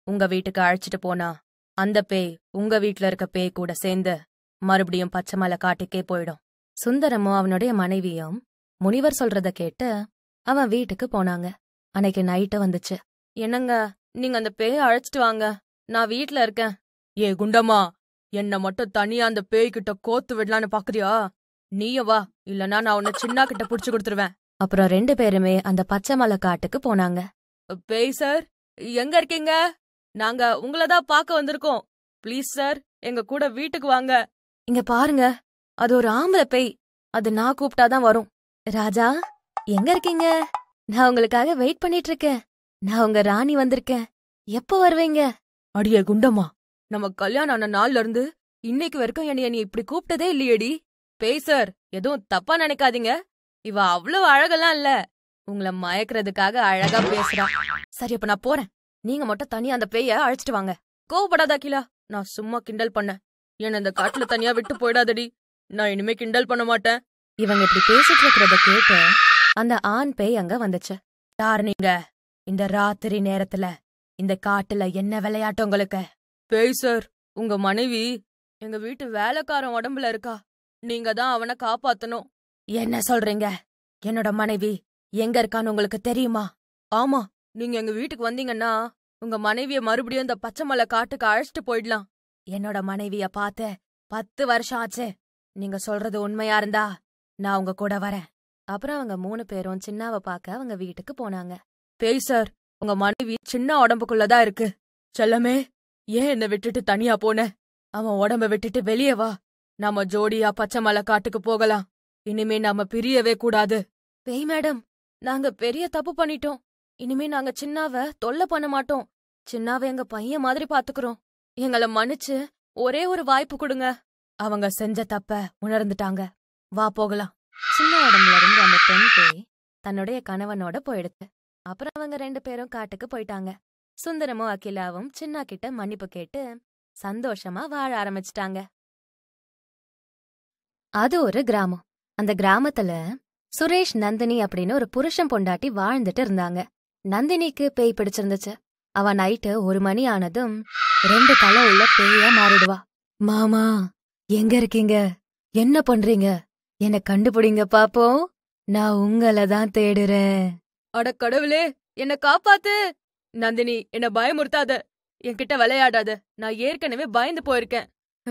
உங்க வீட்டுக்கு அழைச்சிட்டு போனா அந்த பேய் உங்க வீட்ல இருக்க பேய் கூட சேர்ந்து மறுபடியும் பச்சை மலை காட்டுக்கே போயிடும் சுந்தரமும் அவனுடைய மனைவியும் முனிவர் சொல்றத கேட்டு அவன் வீட்டுக்கு போனாங்க அன்னைக்கு நைட்டு வந்துச்சு என்னங்க நீங்க அந்த பேய அழைச்சிட்டு வாங்க நான் வீட்ல இருக்கேன் ஏ குண்டம்மா என்ன மட்டும் தனியா அந்த பேய்கிட்ட கோத்து விடலான்னு பாக்குறியா நீயும் வா இல்லனா நான் உன்னை சின்ன கிட்ட புடிச்சு கொடுத்துருவேன் அப்புறம் ரெண்டு பேருமே அந்த பச்சை மலை காட்டுக்கு போனாங்க பேய் சார் எங்க இருக்கீங்க நாங்க உங்கள தான் பார்க்க வந்திருக்கோம் ப்ளீஸ் சார் எங்க கூட வீட்டுக்கு வாங்க இங்க பாருங்க அது ஒரு ஆம்பளை பேய் அது நான் கூப்பிட்டாதான் வரும் ராஜா எங்க இருக்கீங்க நான் உங்களுக்காக வெயிட் பண்ணிட்டு இருக்கேன் நான் உங்க ராணி வந்திருக்கேன் எப்போ வருவீங்க அடியே குண்டம்மா நம்ம கல்யாணம் ஆன நாள்ல இருந்து இன்னைக்கு வரைக்கும் என்னைய நீ இப்படி கூப்பிட்டதே இல்லையேடி பேய் சார் எதுவும் தப்பா நினைக்காதீங்க இவ அவ்வளவு அழகெல்லாம் இல்ல உங்களை மயக்கிறதுக்காக அழகா பேசுறா சரி அப்ப நான் போறேன் நீங்க மட்டும் தனியா அந்த பேய அழைச்சிட்டு வாங்க கோவப்படாத அகிலா நான் சும்மா கிண்டல் பண்ணேன் என்ன இந்த காட்டுல தனியா விட்டு போயிடாதடி நான் இனிமே கிண்டல் பண்ண மாட்டேன் இவங்க இப்படி பேசிட்டு இருக்கிறத கேட்டு அந்த ஆண் பேய் அங்க வந்துச்சு யார் நீங்க இந்த ராத்திரி நேரத்துல இந்த காட்டுல என்ன விளையாட்டு உங்களுக்கு பேய் சார் உங்க மனைவி எங்க வீட்டு வேலைக்காரன் உடம்புல இருக்கா நீங்க தான் அவனை காப்பாத்தணும் என்ன சொல்றீங்க என்னோட மனைவி எங்க இருக்கான்னு உங்களுக்கு தெரியுமா ஆமா நீங்க எங்க வீட்டுக்கு வந்தீங்கன்னா உங்க மனைவிய மறுபடியும் இந்த பச்சை மலை காட்டுக்கு அழைச்சிட்டு போயிடலாம் என்னோட மனைவிய பார்த்து பத்து வருஷம் ஆச்சு நீங்க சொல்றது உண்மையா இருந்தா நான் உங்க கூட வரேன் அப்புறம் அவங்க மூணு பேரும் சின்னாவ பார்க்க அவங்க வீட்டுக்கு போனாங்க பேய் சார் உங்க மனைவி சின்ன உடம்புக்குள்ளதான் இருக்கு செல்லமே ஏன் என்ன விட்டுட்டு தனியா போன அவன் உடம்ப விட்டுட்டு வெளியே வா நாம ஜோடியா பச்சை மலை காட்டுக்கு போகலாம் இனிமே நாம பிரியவே கூடாது பேய் மேடம் நாங்க பெரிய தப்பு பண்ணிட்டோம் இனிமே நாங்க சின்னாவ தொல்லை பண்ண மாட்டோம் சின்னாவ எங்க பையன் மாதிரி பாத்துக்கிறோம் எங்கள மன்னிச்சு ஒரே ஒரு வாய்ப்பு கொடுங்க அவங்க செஞ்ச தப்ப உணர்ந்துட்டாங்க வா போகலாம் சின்ன உடம்புல இருந்து அந்த பெண் பேய் தன்னுடைய கணவனோட போயிடுச்சு அப்புறம் அவங்க ரெண்டு பேரும் காட்டுக்கு போயிட்டாங்க சுந்தரமும் அகிலாவும் சின்னா கிட்ட மன்னிப்பு கேட்டு சந்தோஷமா வாழ ஆரம்பிச்சிட்டாங்க அது ஒரு கிராமம் அந்த கிராமத்துல சுரேஷ் நந்தினி அப்படின்னு ஒரு புருஷன் பொண்டாட்டி வாழ்ந்துட்டு இருந்தாங்க நந்தினிக்கு பேய் பிடிச்சிருந்துச்சு அவ நைட்டு ஒரு மணி ஆனதும் ரெண்டு தலை உள்ள பேயா மாறிடுவா மாமா எங்க இருக்கீங்க என்ன பண்றீங்க என்ன கண்டுபிடிங்க பாப்போம் நான் உங்கள தான் தேடுறேன் அட கடவுளே என்ன காப்பாத்து நந்தினி என்ன பயமுறுத்தாத என்கிட்ட விளையாடாத நான் ஏற்கனவே பயந்து போயிருக்கேன்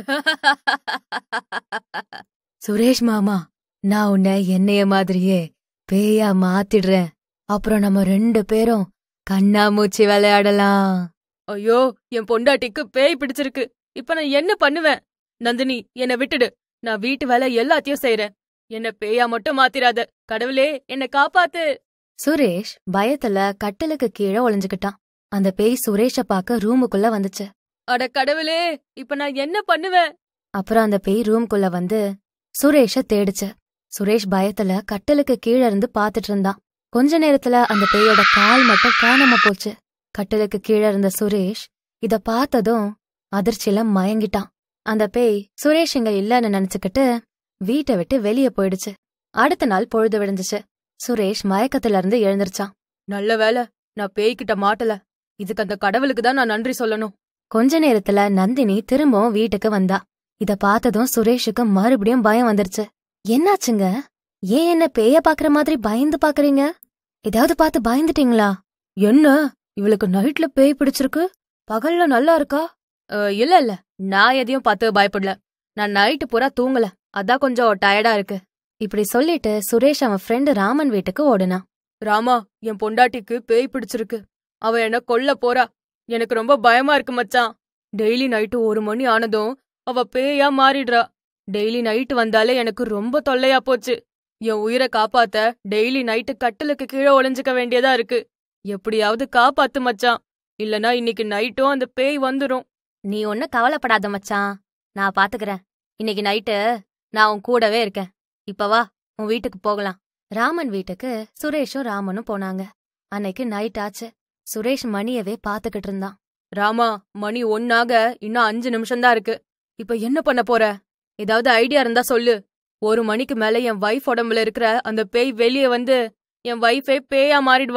சுரேஷ் மாமா நான் உன்னை என்னைய மாதிரியே பேயா மாத்திடுறேன் அப்புறம் நம்ம ரெண்டு பேரும் கண்ணாமூச்சி விளையாடலாம் ஐயோ என் பொண்டாட்டிக்கு பேய் பிடிச்சிருக்கு இப்ப நான் என்ன பண்ணுவேன் நந்தினி என்ன விட்டுடு நான் வீட்டு வேலை எல்லாத்தையும் செய்றேன் என்ன பேயா மட்டும் மாத்திராத கடவுளே என்ன காப்பாத்து சுரேஷ் பயத்துல கட்டலுக்கு கீழே ஒளிஞ்சுக்கிட்டான் அந்த பேய் சுரேஷ பார்க்க ரூமுக்குள்ள வந்துச்சு அட கடவுளே இப்ப நான் என்ன பண்ணுவேன் அப்புறம் அந்த பேய் ரூம்குள்ள வந்து சுரேஷ தேடுச்சு சுரேஷ் பயத்துல கட்டலுக்கு கீழ இருந்து பாத்துட்டு இருந்தான் கொஞ்ச நேரத்துல அந்த பேயோட கால் மட்டும் காணாம போச்சு கட்டலுக்கு கீழ இருந்த சுரேஷ் இத பார்த்ததும் அதிர்ச்சியில மயங்கிட்டான் அந்த பேய் சுரேஷ் இங்க இல்லன்னு நினைச்சுக்கிட்டு வீட்டை விட்டு வெளியே போயிடுச்சு அடுத்த நாள் பொழுது விழுந்துச்சு சுரேஷ் மயக்கத்துல இருந்து எழுந்திருச்சான் நல்ல வேலை நான் பேய்கிட்ட மாட்டல இதுக்கு அந்த கடவுளுக்கு தான் நான் நன்றி சொல்லணும் கொஞ்ச நேரத்துல நந்தினி திரும்பவும் வீட்டுக்கு வந்தா இத பார்த்ததும் சுரேஷுக்கு மறுபடியும் பயம் வந்துருச்சு என்னாச்சுங்க ஏன் என்ன பேய பாக்குற மாதிரி பயந்து பாக்குறீங்க ஏதாவது பார்த்து பயந்துட்டீங்களா என்ன இவளுக்கு நைட்ல பேய் பிடிச்சிருக்கு பகல்ல நல்லா இருக்கா அஹ், இல்ல இல்ல நான் எதையும் பார்த்து பயப்படல நான் நைட்டு பூரா தூங்கல அதான் கொஞ்சம் டயர்டா இருக்கு இப்படி சொல்லிட்டு சுரேஷ் அவன் ஃப்ரெண்டு ராமன் வீட்டுக்கு ஓடுனான் ராமா என் பொண்டாட்டிக்கு பேய் பிடிச்சிருக்கு அவ என்ன கொல்ல போறா எனக்கு ரொம்ப பயமா இருக்கு மச்சான் டெய்லி நைட்டு ஒரு மணி ஆனதும் அவ பேயா மாறிடுறா டெய்லி நைட்டு வந்தாலே எனக்கு ரொம்ப தொல்லையா போச்சு என் உயிரை காப்பாத்த டெய்லி நைட்டு கட்டிலுக்கு கீழே ஒளிஞ்சுக்க வேண்டியதா இருக்கு எப்படியாவது காப்பாத்து மச்சான் இல்லனா இன்னைக்கு நைட்டும் அந்த பேய் வந்துரும் நீ ஒன்னும் கவலைப்படாத மச்சான் நான் பாத்துக்கறேன் இன்னைக்கு நைட்டு நான் உன் கூடவே இருக்கேன் இப்ப வா உன் வீட்டுக்கு போகலாம் ராமன் வீட்டுக்கு சுரேஷும் ராமனும் போனாங்க அன்னைக்கு நைட் ஆச்சு சுரேஷ் மணியவே பாத்துக்கிட்டு இருந்தான் ராமா மணி ஒன்னாக இன்னும் அஞ்சு நிமிஷம்தான் இருக்கு இப்ப என்ன பண்ண போற ஏதாவது ஐடியா இருந்தா சொல்லு ஒரு மணிக்கு மேல என் வைஃப் உடம்புல இருக்கிற அந்த பேய் வெளியே வந்து என் வைஃபே பேயா மாறிடுவா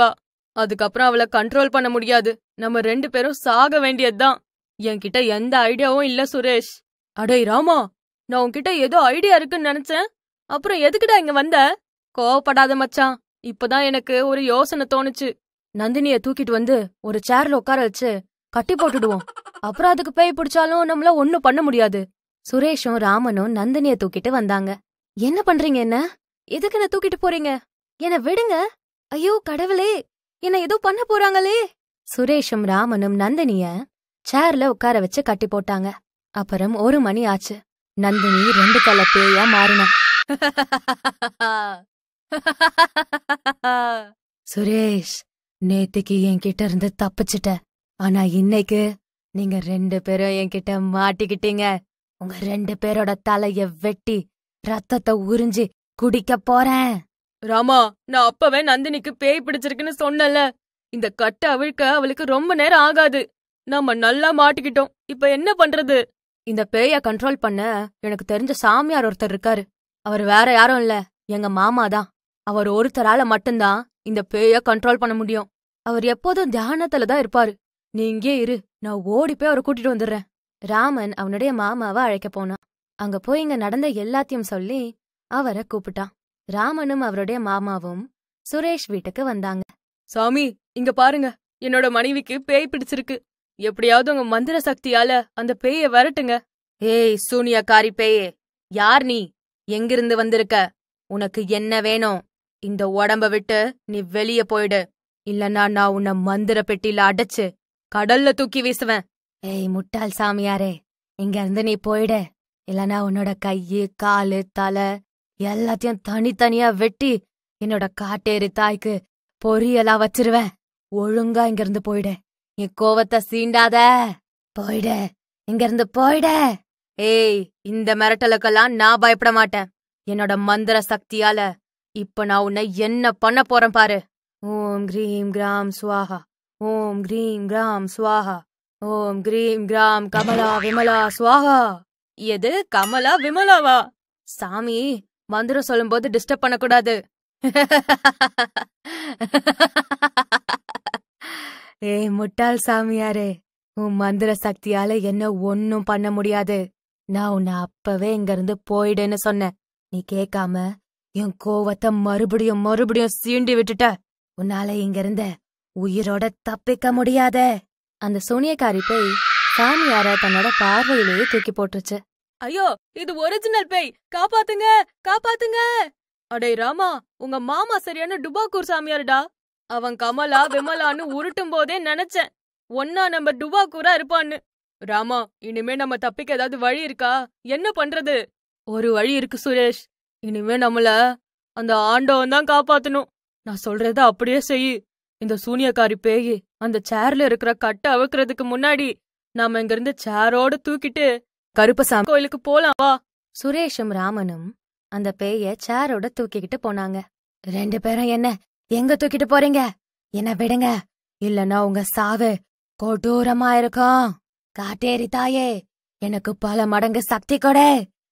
அதுக்கப்புறம் அவளை கண்ட்ரோல் பண்ண முடியாது நம்ம ரெண்டு பேரும் சாக வேண்டியதுதான் என்கிட்ட எந்த ஐடியாவும் இல்ல சுரேஷ் அடேய் ராமா நான் உன்கிட்ட ஏதோ ஐடியா இருக்குன்னு நினைச்சேன் அப்புறம் எதுக்குடா இங்க வந்த கோவப்படாத மச்சான் இப்பதான் எனக்கு ஒரு யோசனை தோணுச்சு நந்தினிய தூக்கிட்டு வந்து ஒரு சேர்ல உட்கார வச்சு கட்டி போட்டுடுவோம் அப்புறம் அதுக்கு பேய் பிடிச்சாலும் நம்மள ஒண்ணும் பண்ண முடியாது சுரேஷும் ராமனும் நந்தினிய தூக்கிட்டு வந்தாங்க என்ன பண்றீங்க என்ன எதுக்கு என்ன தூக்கிட்டு போறீங்க என்ன விடுங்க ஐயோ கடவுளே என்ன ஏதோ பண்ண போறாங்களே சுரேஷும் ராமனும் நந்தினிய சேர்ல உட்கார வச்சு கட்டி போட்டாங்க அப்புறம் ஒரு மணி ஆச்சு நந்தினி ரெண்டு தலை பேயா மாறினா சுரேஷ் நேத்துக்கு என்கிட்ட இருந்து தப்பிச்சிட்ட ஆனா இன்னைக்கு நீங்க ரெண்டு பேரும் என்கிட்ட மாட்டிக்கிட்டீங்க உங்க ரெண்டு பேரோட தலைய வெட்டி ரத்தத்தை உறிஞ்சி குடிக்க போறேன் ராமா நான் அப்பவே நந்தினிக்கு பேய் பிடிச்சிருக்குன்னு சொன்னல இந்த கட்டை அவிழ்க்க அவளுக்கு ரொம்ப நேரம் ஆகாது நாம நல்லா மாட்டிக்கிட்டோம் இப்ப என்ன பண்றது இந்த பேய கண்ட்ரோல் பண்ண எனக்கு தெரிஞ்ச சாமியார் ஒருத்தர் இருக்காரு அவர் வேற யாரும் இல்ல எங்க மாமா தான் அவர் ஒருத்தரால மட்டும்தான் இந்த பேய கண்ட்ரோல் பண்ண முடியும் அவர் எப்போதும் தியானத்துல தான் இருப்பாரு நீ இங்கே இரு நான் ஓடி போய் அவரை கூட்டிட்டு வந்துடுறேன் ராமன் அவனுடைய மாமாவை அழைக்க போனான் அங்க போய் இங்க நடந்த எல்லாத்தையும் சொல்லி அவரை கூப்பிட்டான் ராமனும் அவருடைய மாமாவும் சுரேஷ் வீட்டுக்கு வந்தாங்க சாமி இங்க பாருங்க என்னோட மனைவிக்கு பேய் பிடிச்சிருக்கு எப்படியாவது உங்க மந்திர சக்தியால அந்த பேய விரட்டுங்க ஏய் சூனியக்காரி பேயே யார் நீ எங்கிருந்து வந்திருக்க உனக்கு என்ன வேணும் இந்த உடம்ப விட்டு நீ வெளிய போயிடு இல்லனா நான் உன்னை மந்திர பெட்டில அடைச்சு கடல்ல தூக்கி வீசுவேன் ஏய் முட்டாள் சாமியாரே இங்க இருந்து நீ போயிடு இல்லனா உன்னோட கையு காலு தலை எல்லாத்தையும் தனித்தனியா வெட்டி என்னோட காட்டேரி தாய்க்கு பொரியலா வச்சிருவேன் ஒழுங்கா இங்க இருந்து போயிடு என் கோவத்தை சீண்டாத போயிடு இங்க இருந்து போயிடு ஏய் இந்த மிரட்டலுக்கெல்லாம் நான் பயப்பட மாட்டேன் என்னோட மந்திர சக்தியால இப்ப நான் உன்னை என்ன பண்ண போறேன் பாரு ஓம் கிரீம் கிராம் சுவாஹா ஓம் கிரீம் கிராம் சுவாஹா ஓம் கிரீம் கிராம் கமலா விமலா சுவாஹா எது கமலா விமலாவா சாமி மந்திரம் சொல்லும்போது டிஸ்டர்ப் பண்ணக்கூடாது ஏய் முட்டாள் சாமியாரே உன் மந்திர சக்தியால என்ன ஒன்னும் பண்ண முடியாது நான் உன்னை அப்பவே இங்க இருந்து போயிடுன்னு சொன்னேன் நீ கேட்காம என் கோவத்தை மறுபடியும் மறுபடியும் சீண்டி விட்டுட்ட உன்னால இங்க இருந்த உயிரோட தப்பிக்க முடியாதே அந்த சோனியக்காரி போய் சாமியார தன்னோட பார்வையிலேயே தூக்கி போட்டுருச்சு ஐயோ இது ஒரிஜினல் பேய் காப்பாத்துங்க காப்பாத்துங்க அடே ராமா உங்க மாமா சரியான டுபாக்கூர் சாமியாருடா அவன் கமலா விமலான்னு உருட்டும் போதே நினைச்சேன் ஒன்னா நம்பர் டுபாக்கூரா இருப்பான்னு ராமா இனிமே நம்ம தப்பிக்க ஏதாவது வழி இருக்கா என்ன பண்றது ஒரு வழி இருக்கு சுரேஷ் இனிமே நம்மள அந்த ஆண்டவன் தான் காப்பாத்தணும் நான் சொல்றத அப்படியே செய் இந்த சூனியக்காரி பேயி அந்த சேர்ல இருக்கிற கட்டை அவுக்கிறதுக்கு முன்னாடி நாம இங்க இருந்து சேரோட தூக்கிட்டு கருப்பசாமி கோயிலுக்கு போலாம் வா சுரேஷும் ராமனும் அந்த பேய சேரோட தூக்கிக்கிட்டு போனாங்க ரெண்டு பேரும் என்ன எங்க தூக்கிட்டு போறீங்க என்ன விடுங்க இல்லனா உங்க சாவு கொடூரமா இருக்கும் காட்டேரி தாயே எனக்கு பல மடங்கு சக்தி கொடு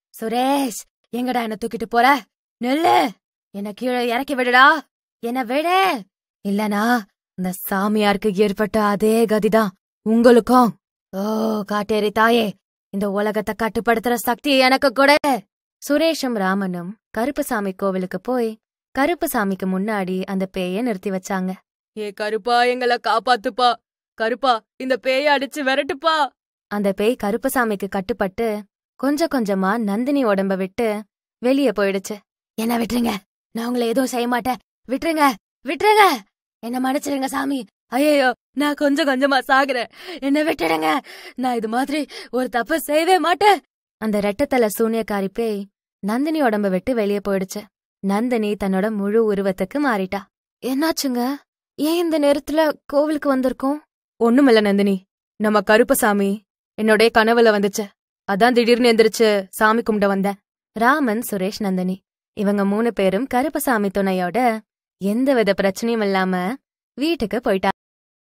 சுரேஷ் எங்கடா என்ன தூக்கிட்டு போற நில்லு என்ன கீழே இறக்கி விடுடா என்ன விடு இல்லனா இந்த சாமியாருக்கு ஏற்பட்ட அதே கதிதான் உங்களுக்கும் ஓ காட்டேரி தாயே இந்த உலகத்தை கட்டுப்படுத்துற சக்தி எனக்கு கூட சுரேஷும் ராமனும் கருப்பசாமி கோவிலுக்கு போய் கருப்பசாமிக்கு முன்னாடி அந்த பேய நிறுத்தி வச்சாங்க ஏ கருப்பா எங்கள காப்பாத்துப்பா கருப்பா இந்த பேய அடிச்சு விரட்டுப்பா அந்த பேய் கருப்பசாமிக்கு கட்டுப்பட்டு கொஞ்சம் கொஞ்சமா நந்தினி உடம்ப விட்டு வெளியே போயிடுச்சு என்ன விட்டுருங்க நான் உங்களை எதுவும் செய்ய மாட்டேன் விட்டுருங்க விட்டுருங்க என்ன மன்னிச்சிடுங்க சாமி ஐயோ நான் கொஞ்சம் கொஞ்சமா சாகுறேன் என்ன விட்டுடுங்க நான் இது மாதிரி ஒரு தப்பு செய்யவே மாட்டேன் அந்த ரெட்டத்தல சூனியக்காரி பேய் நந்தினி உடம்ப விட்டு வெளியே போயிடுச்சு நந்தினி தன்னோட முழு உருவத்துக்கு மாறிட்டா என்னாச்சுங்க ஏன் இந்த நேரத்துல கோவிலுக்கு வந்திருக்கோம் ஒண்ணுமில்ல நந்தினி நம்ம கருப்பசாமி என்னோட கனவுல வந்துச்சு அதான் திடீர்னு எந்திரிச்சு சாமி கும்பிட வந்தேன் ராமன் சுரேஷ் நந்தினி இவங்க மூணு பேரும் கருப்பசாமி துணையோட எந்தவித பிரச்சனையும் இல்லாம வீட்டுக்கு போயிட்டா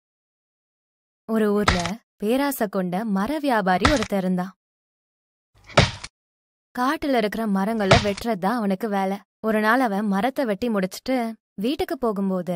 ஒரு ஊர்ல பேராசை கொண்ட மர வியாபாரி ஒருத்தர் இருந்தான் காட்டுல இருக்கிற மரங்களை வெட்டுறதுதான் அவனுக்கு வேலை ஒரு நாள் அவன் மரத்தை வெட்டி முடிச்சிட்டு வீட்டுக்கு போகும்போது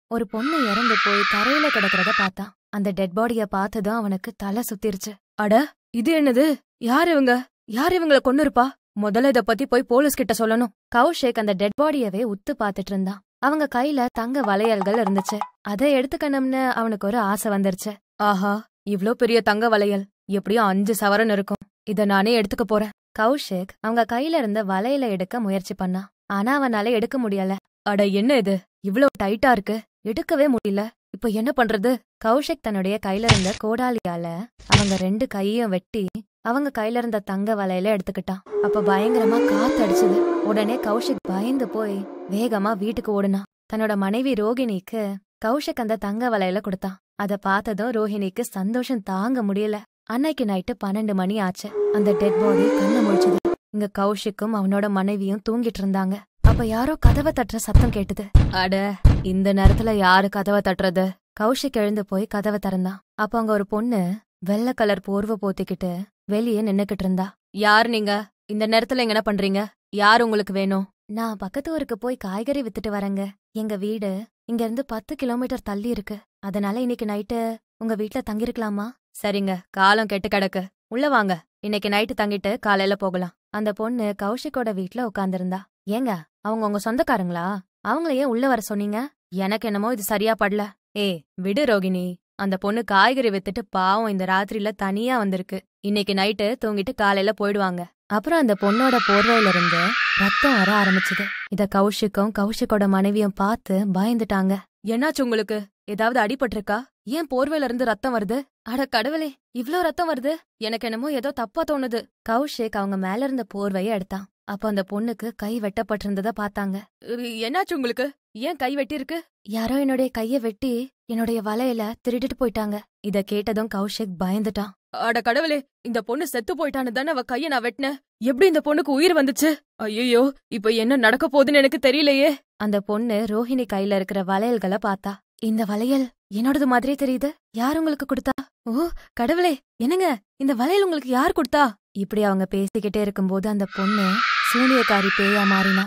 ஒரு பொண்ணு இறந்து போய் தரையில கிடக்கிறத பார்த்தான் அந்த டெட் பாடிய பார்த்ததும் அவனுக்கு தலை சுத்திருச்சு அட இது என்னது யார் இவங்க யார் இவங்கள கொண்டு இருப்பா முதல்ல இத பத்தி போய் போலீஸ் கிட்ட சொல்லணும் கௌஷிக் அந்த டெட் பாடியவே உத்து பார்த்துட்டு இருந்தான் அவங்க கையில தங்க வளையல்கள் இருந்துச்சு அதை எடுத்துக்கணும்னு அவனுக்கு ஒரு ஆசை வந்துருச்சு ஆஹா இவ்ளோ பெரிய தங்க வளையல் எப்படியும் அஞ்சு சவரன் இருக்கும் இத நானே எடுத்துக்க போறேன் கௌஷிக் அவங்க கையில இருந்த வளையல எடுக்க முயற்சி பண்ணான் ஆனா அவனால எடுக்க முடியல அட என்ன இது இவ்ளோ டைட்டா இருக்கு எடுக்கவே முடியல இப்ப என்ன பண்றது கௌஷிக் தன்னுடைய கையில இருந்த கோடாலியால அவங்க ரெண்டு கையும் வெட்டி அவங்க கையில இருந்த தங்க வலையில எடுத்துக்கிட்டான் அப்ப பயங்கரமா காத்து அடிச்சது உடனே கௌஷிக் பயந்து போய் வேகமா வீட்டுக்கு ஓடுனான் தன்னோட மனைவி ரோகிணிக்கு கௌஷிக் அந்த தங்க வலையில கொடுத்தான் அத பார்த்ததும் ரோஹிணிக்கு சந்தோஷம் தாங்க முடியல அன்னைக்கு நைட்டு பன்னெண்டு மணி ஆச்சு அந்த டெட் பாடி கண்ணு முழிச்சது இங்க கௌஷிக்கும் அவனோட மனைவியும் தூங்கிட்டு இருந்தாங்க அப்ப யாரோ கதவை தட்டுற சத்தம் கேட்டது அட இந்த நேரத்துல யாரு கதவை தட்டுறது கௌஷிக் எழுந்து போய் கதவை திறந்தான் அப்ப அங்க ஒரு பொண்ணு வெள்ளை கலர் போர்வை போத்திக்கிட்டு வெளியே நின்னுக்கிட்டு இருந்தா யார் நீங்க இந்த நேரத்துல இங்க என்ன பண்றீங்க யார் உங்களுக்கு வேணும் நான் பக்கத்து ஊருக்கு போய் காய்கறி வித்துட்டு வரேங்க எங்க வீடு இங்க இருந்து பத்து கிலோமீட்டர் தள்ளி இருக்கு அதனால இன்னைக்கு நைட்டு உங்க வீட்ல தங்கிருக்கலாமா சரிங்க காலம் கெட்டு கிடக்கு உள்ள வாங்க இன்னைக்கு நைட்டு தங்கிட்டு காலையில போகலாம் அந்த பொண்ணு கௌஷிக்கோட வீட்ல உட்கார்ந்திருந்தா ஏங்க அவங்க உங்க சொந்தக்காரங்களா அவங்கள ஏன் உள்ள வர சொன்னீங்க எனக்கு என்னமோ இது சரியா படல ஏ விடு ரோகிணி அந்த பொண்ணு காய்கறி வித்துட்டு பாவம் இந்த ராத்திரியில தனியா வந்திருக்கு இன்னைக்கு நைட்டு தூங்கிட்டு காலையில போயிடுவாங்க அப்புறம் அந்த பொண்ணோட போர்வையில இருந்து ரத்தம் வர ஆரம்பிச்சது இத கௌஷிக்கும் கௌஷிக்கோட மனைவியும் பார்த்து பயந்துட்டாங்க என்னாச்சு உங்களுக்கு ஏதாவது அடிபட்டிருக்கா ஏன் போர்வையில இருந்து ரத்தம் வருது அட கடவுளே இவ்ளோ ரத்தம் வருது எனக்கு என்னமோ ஏதோ தப்பா தோணுது கௌஷிக் அவங்க மேல இருந்த போர்வைய எடுத்தான் அப்ப அந்த பொண்ணுக்கு கை வெட்டப்பட்டிருந்தத பார்த்தாங்க இ- என்னாச்சு உங்களுக்கு ஏன் கை வெட்டி இருக்கு யாரோ என்னுடைய கைய வெட்டி என்னுடைய வலையில திருடிட்டு போயிட்டாங்க இத கேட்டதும் கௌஷிக் பயந்துட்டான் அட கடவுளே இந்த பொண்ணு செத்து போயிட்டான்னு தானே அவ கைய நான் வெட்டினேன் எப்படி இந்த பொண்ணுக்கு உயிர் வந்துச்சு ஐயோ இப்ப என்ன நடக்க போகுதுன்னு எனக்கு தெரியலையே அந்த பொண்ணு ரோஹிணி கையில இருக்கிற வளையல்களை பார்த்தா இந்த வளையல் என்னோடது மாதிரி தெரியுது யார் உங்களுக்கு கொடுத்தா ஓ கடவுளே என்னங்க இந்த வளையல் உங்களுக்கு யார் கொடுத்தா இப்படி அவங்க பேசிக்கிட்டே இருக்கும்போது அந்த பொண்ணு சூனியக்காரி பேயா மாறினா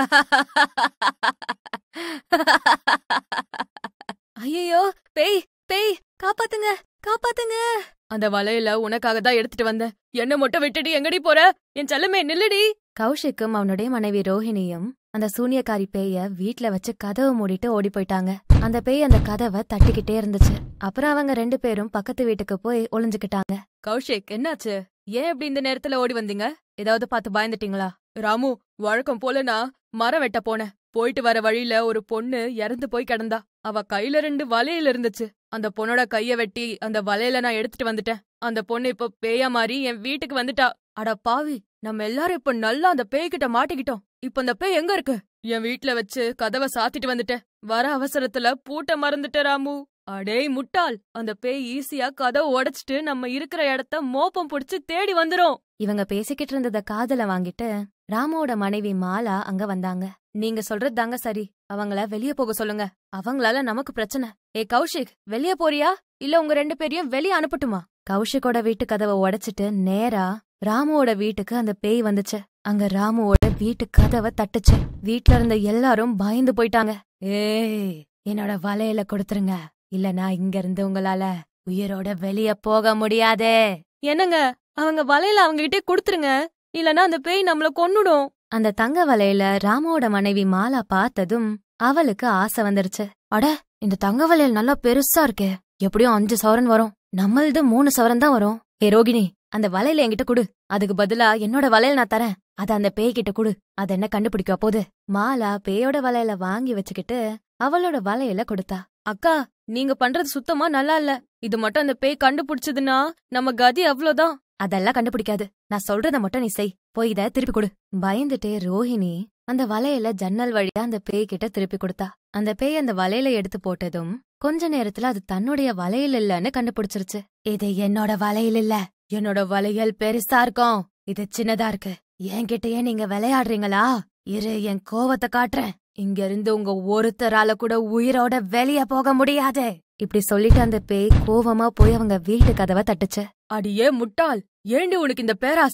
ஐயோ பேய் பேய் காப்பாத்துங்க காப்பாத்துங்க அந்த வலையில உனக்காக தான் எடுத்துட்டு வந்தேன் என்ன மட்டும் விட்டுட்டு எங்கடி போற என் செல்லமே நில்லுடி கௌஷிக்கும் அவனுடைய மனைவி ரோஹிணியும் அந்த சூனியக்காரி பேய வீட்ல வச்சு கதவை மூடிட்டு ஓடி போயிட்டாங்க அந்த பேய் அந்த கதவை தட்டிக்கிட்டே இருந்துச்சு அப்புறம் அவங்க ரெண்டு பேரும் பக்கத்து வீட்டுக்கு போய் ஒளிஞ்சுக்கிட்டாங்க கௌஷிக் என்னாச்சு ஏன் இப்படி இந்த நேரத்துல ஓடி வந்தீங்க ஏதாவது பார்த்து பயந்துட்டீங்களா ராமு வழக்கம் போல நான் மரம் வெட்ட போனேன் போயிட்டு வர வழியில ஒரு பொண்ணு இறந்து போய் கிடந்தா அவ கையில ரெண்டு வளையல் இருந்துச்சு அந்த பொண்ணோட கைய வெட்டி அந்த வளையல நான் எடுத்துட்டு வந்துட்டேன் அந்த பொண்ணு இப்ப பேயா மாறி என் வீட்டுக்கு வந்துட்டா அட பாவி நம்ம எல்லாரும் இப்ப நல்லா அந்த பேய்கிட்ட மாட்டிக்கிட்டோம் இப்ப அந்த பேய் எங்க இருக்கு என் வீட்ல வச்சு கதவை சாத்திட்டு வந்துட்டேன் வர அவசரத்துல பூட்ட மறந்துட்டேன் ராமு அடேய் முட்டாள் அந்த பேய் ஈஸியா கதவை உடைச்சிட்டு நம்ம இருக்கிற இடத்த மோப்பம் புடிச்சு தேடி வந்துரும் இவங்க பேசிக்கிட்டு இருந்தத காதல வாங்கிட்டு ராமுவோட மனைவி மாலா அங்க வந்தாங்க நீங்க சொல்றது தாங்க சரி அவங்கள வெளிய போக சொல்லுங்க அவங்களால நமக்கு பிரச்சனை ஏ கௌஷிக் வெளிய போறியா இல்ல உங்க ரெண்டு பேரையும் வெளிய அனுப்பட்டுமா கௌஷிக்கோட வீட்டு கதவை உடைச்சிட்டு நேரா ராமுவோட வீட்டுக்கு அந்த பேய் வந்துச்சு அங்க ராமுவோட வீட்டு கதவை தட்டுச்சு வீட்ல இருந்த எல்லாரும் பயந்து போயிட்டாங்க ஏய் என்னோட வலையில கொடுத்துருங்க இல்ல நான் இங்க இருந்து உங்களால உயிரோட வெளிய போக முடியாதே என்னங்க அவங்க வலையில அவங்க கிட்டே கொடுத்துருங்க இல்லனா அந்த பேய் நம்மள கொன்னுடும் அந்த தங்க வலையில ராமுவோட மனைவி மாலா பார்த்ததும் அவளுக்கு ஆசை வந்துருச்சு அட இந்த தங்க வளையல் நல்லா பெருசா இருக்கே எப்படியும் அஞ்சு சவரன் வரும் நம்மளது மூணு சவரன் தான் வரும் ஏ ரோகிணி அந்த வலையில என்கிட்ட குடு அதுக்கு பதிலா என்னோட வளையல் நான் தரேன் அத அந்த பேய் கிட்ட குடு அது என்ன கண்டுபிடிக்க போகுது மாலா பேயோட வலையில வாங்கி வச்சுக்கிட்டு அவளோட வலையில கொடுத்தா அக்கா நீங்க பண்றது சுத்தமா நல்லா இல்ல இது மட்டும் அந்த பேய் கண்டுபிடிச்சதுன்னா நம்ம கதி அவ்வளவுதான் அதெல்லாம் கண்டுபிடிக்காது நான் சொல்றத மட்டும் நீ செய் போய் இத திருப்பி கொடு பயந்துட்டே ரோஹிணி அந்த வலையில ஜன்னல் வழியா அந்த பேய் கிட்ட திருப்பி கொடுத்தா அந்த பேய் அந்த வலையில எடுத்து போட்டதும் கொஞ்ச நேரத்துல அது தன்னுடைய வலையில் இல்லன்னு கண்டுபிடிச்சிருச்சு இது என்னோட வலையில் இல்ல என்னோட வளையல் பெருசா இருக்கும் இது சின்னதா இருக்கு என்கிட்டயே நீங்க விளையாடுறீங்களா இரு என் கோவத்தை காட்டுறேன் இங்க இருந்து உங்க ஒருத்தரால கூட உயிரோட வெளிய போக முடியாது இப்படி சொல்லிட்டு அந்த பேய் கோவமா போய் அவங்க வீட்டு கதவை தட்டுச்சு அடியே முட்டாள் ஏண்டி உனக்கு இந்த பேராசை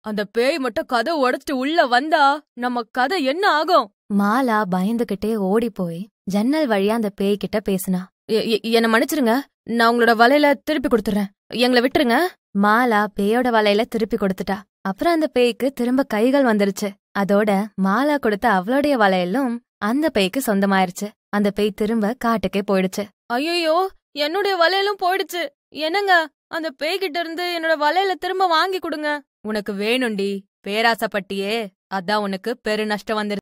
அந்த பேய் மட்டும் கதை உடைச்சிட்டு உள்ள வந்தா நம்ம கதை என்ன ஆகும் மாலா பயந்துகிட்டே ஓடி போய் ஜன்னல் வழியா அந்த பேய் கிட்ட பேசினா எ- எ- என்ன மன்னிச்சிருங்க நான் உங்களோட வலையில திருப்பி கொடுத்துறேன் எங்களை விட்டுருங்க மாலா பேயோட வலையில திருப்பி கொடுத்துட்டா அப்புறம் அந்த பேய்க்கு திரும்ப கைகள் வந்துருச்சு அதோட மாலா கொடுத்த அவளுடைய வளையலும் அந்த பேய்க்கு சொந்தமாயிருச்சு அந்த பேய் திரும்ப காட்டுக்கே போயிடுச்சு ஐயோ என்னுடைய வலையெல்லாம் போயிடுச்சு என்னங்க அந்த பேய்கிட்ட இருந்து என்னோட வலையில திரும்ப வாங்கி கொடுங்க உனக்கு வேணும்டி பேராசப்பட்டியே அதான் உனக்கு பெரு நஷ்டம் வந்துரு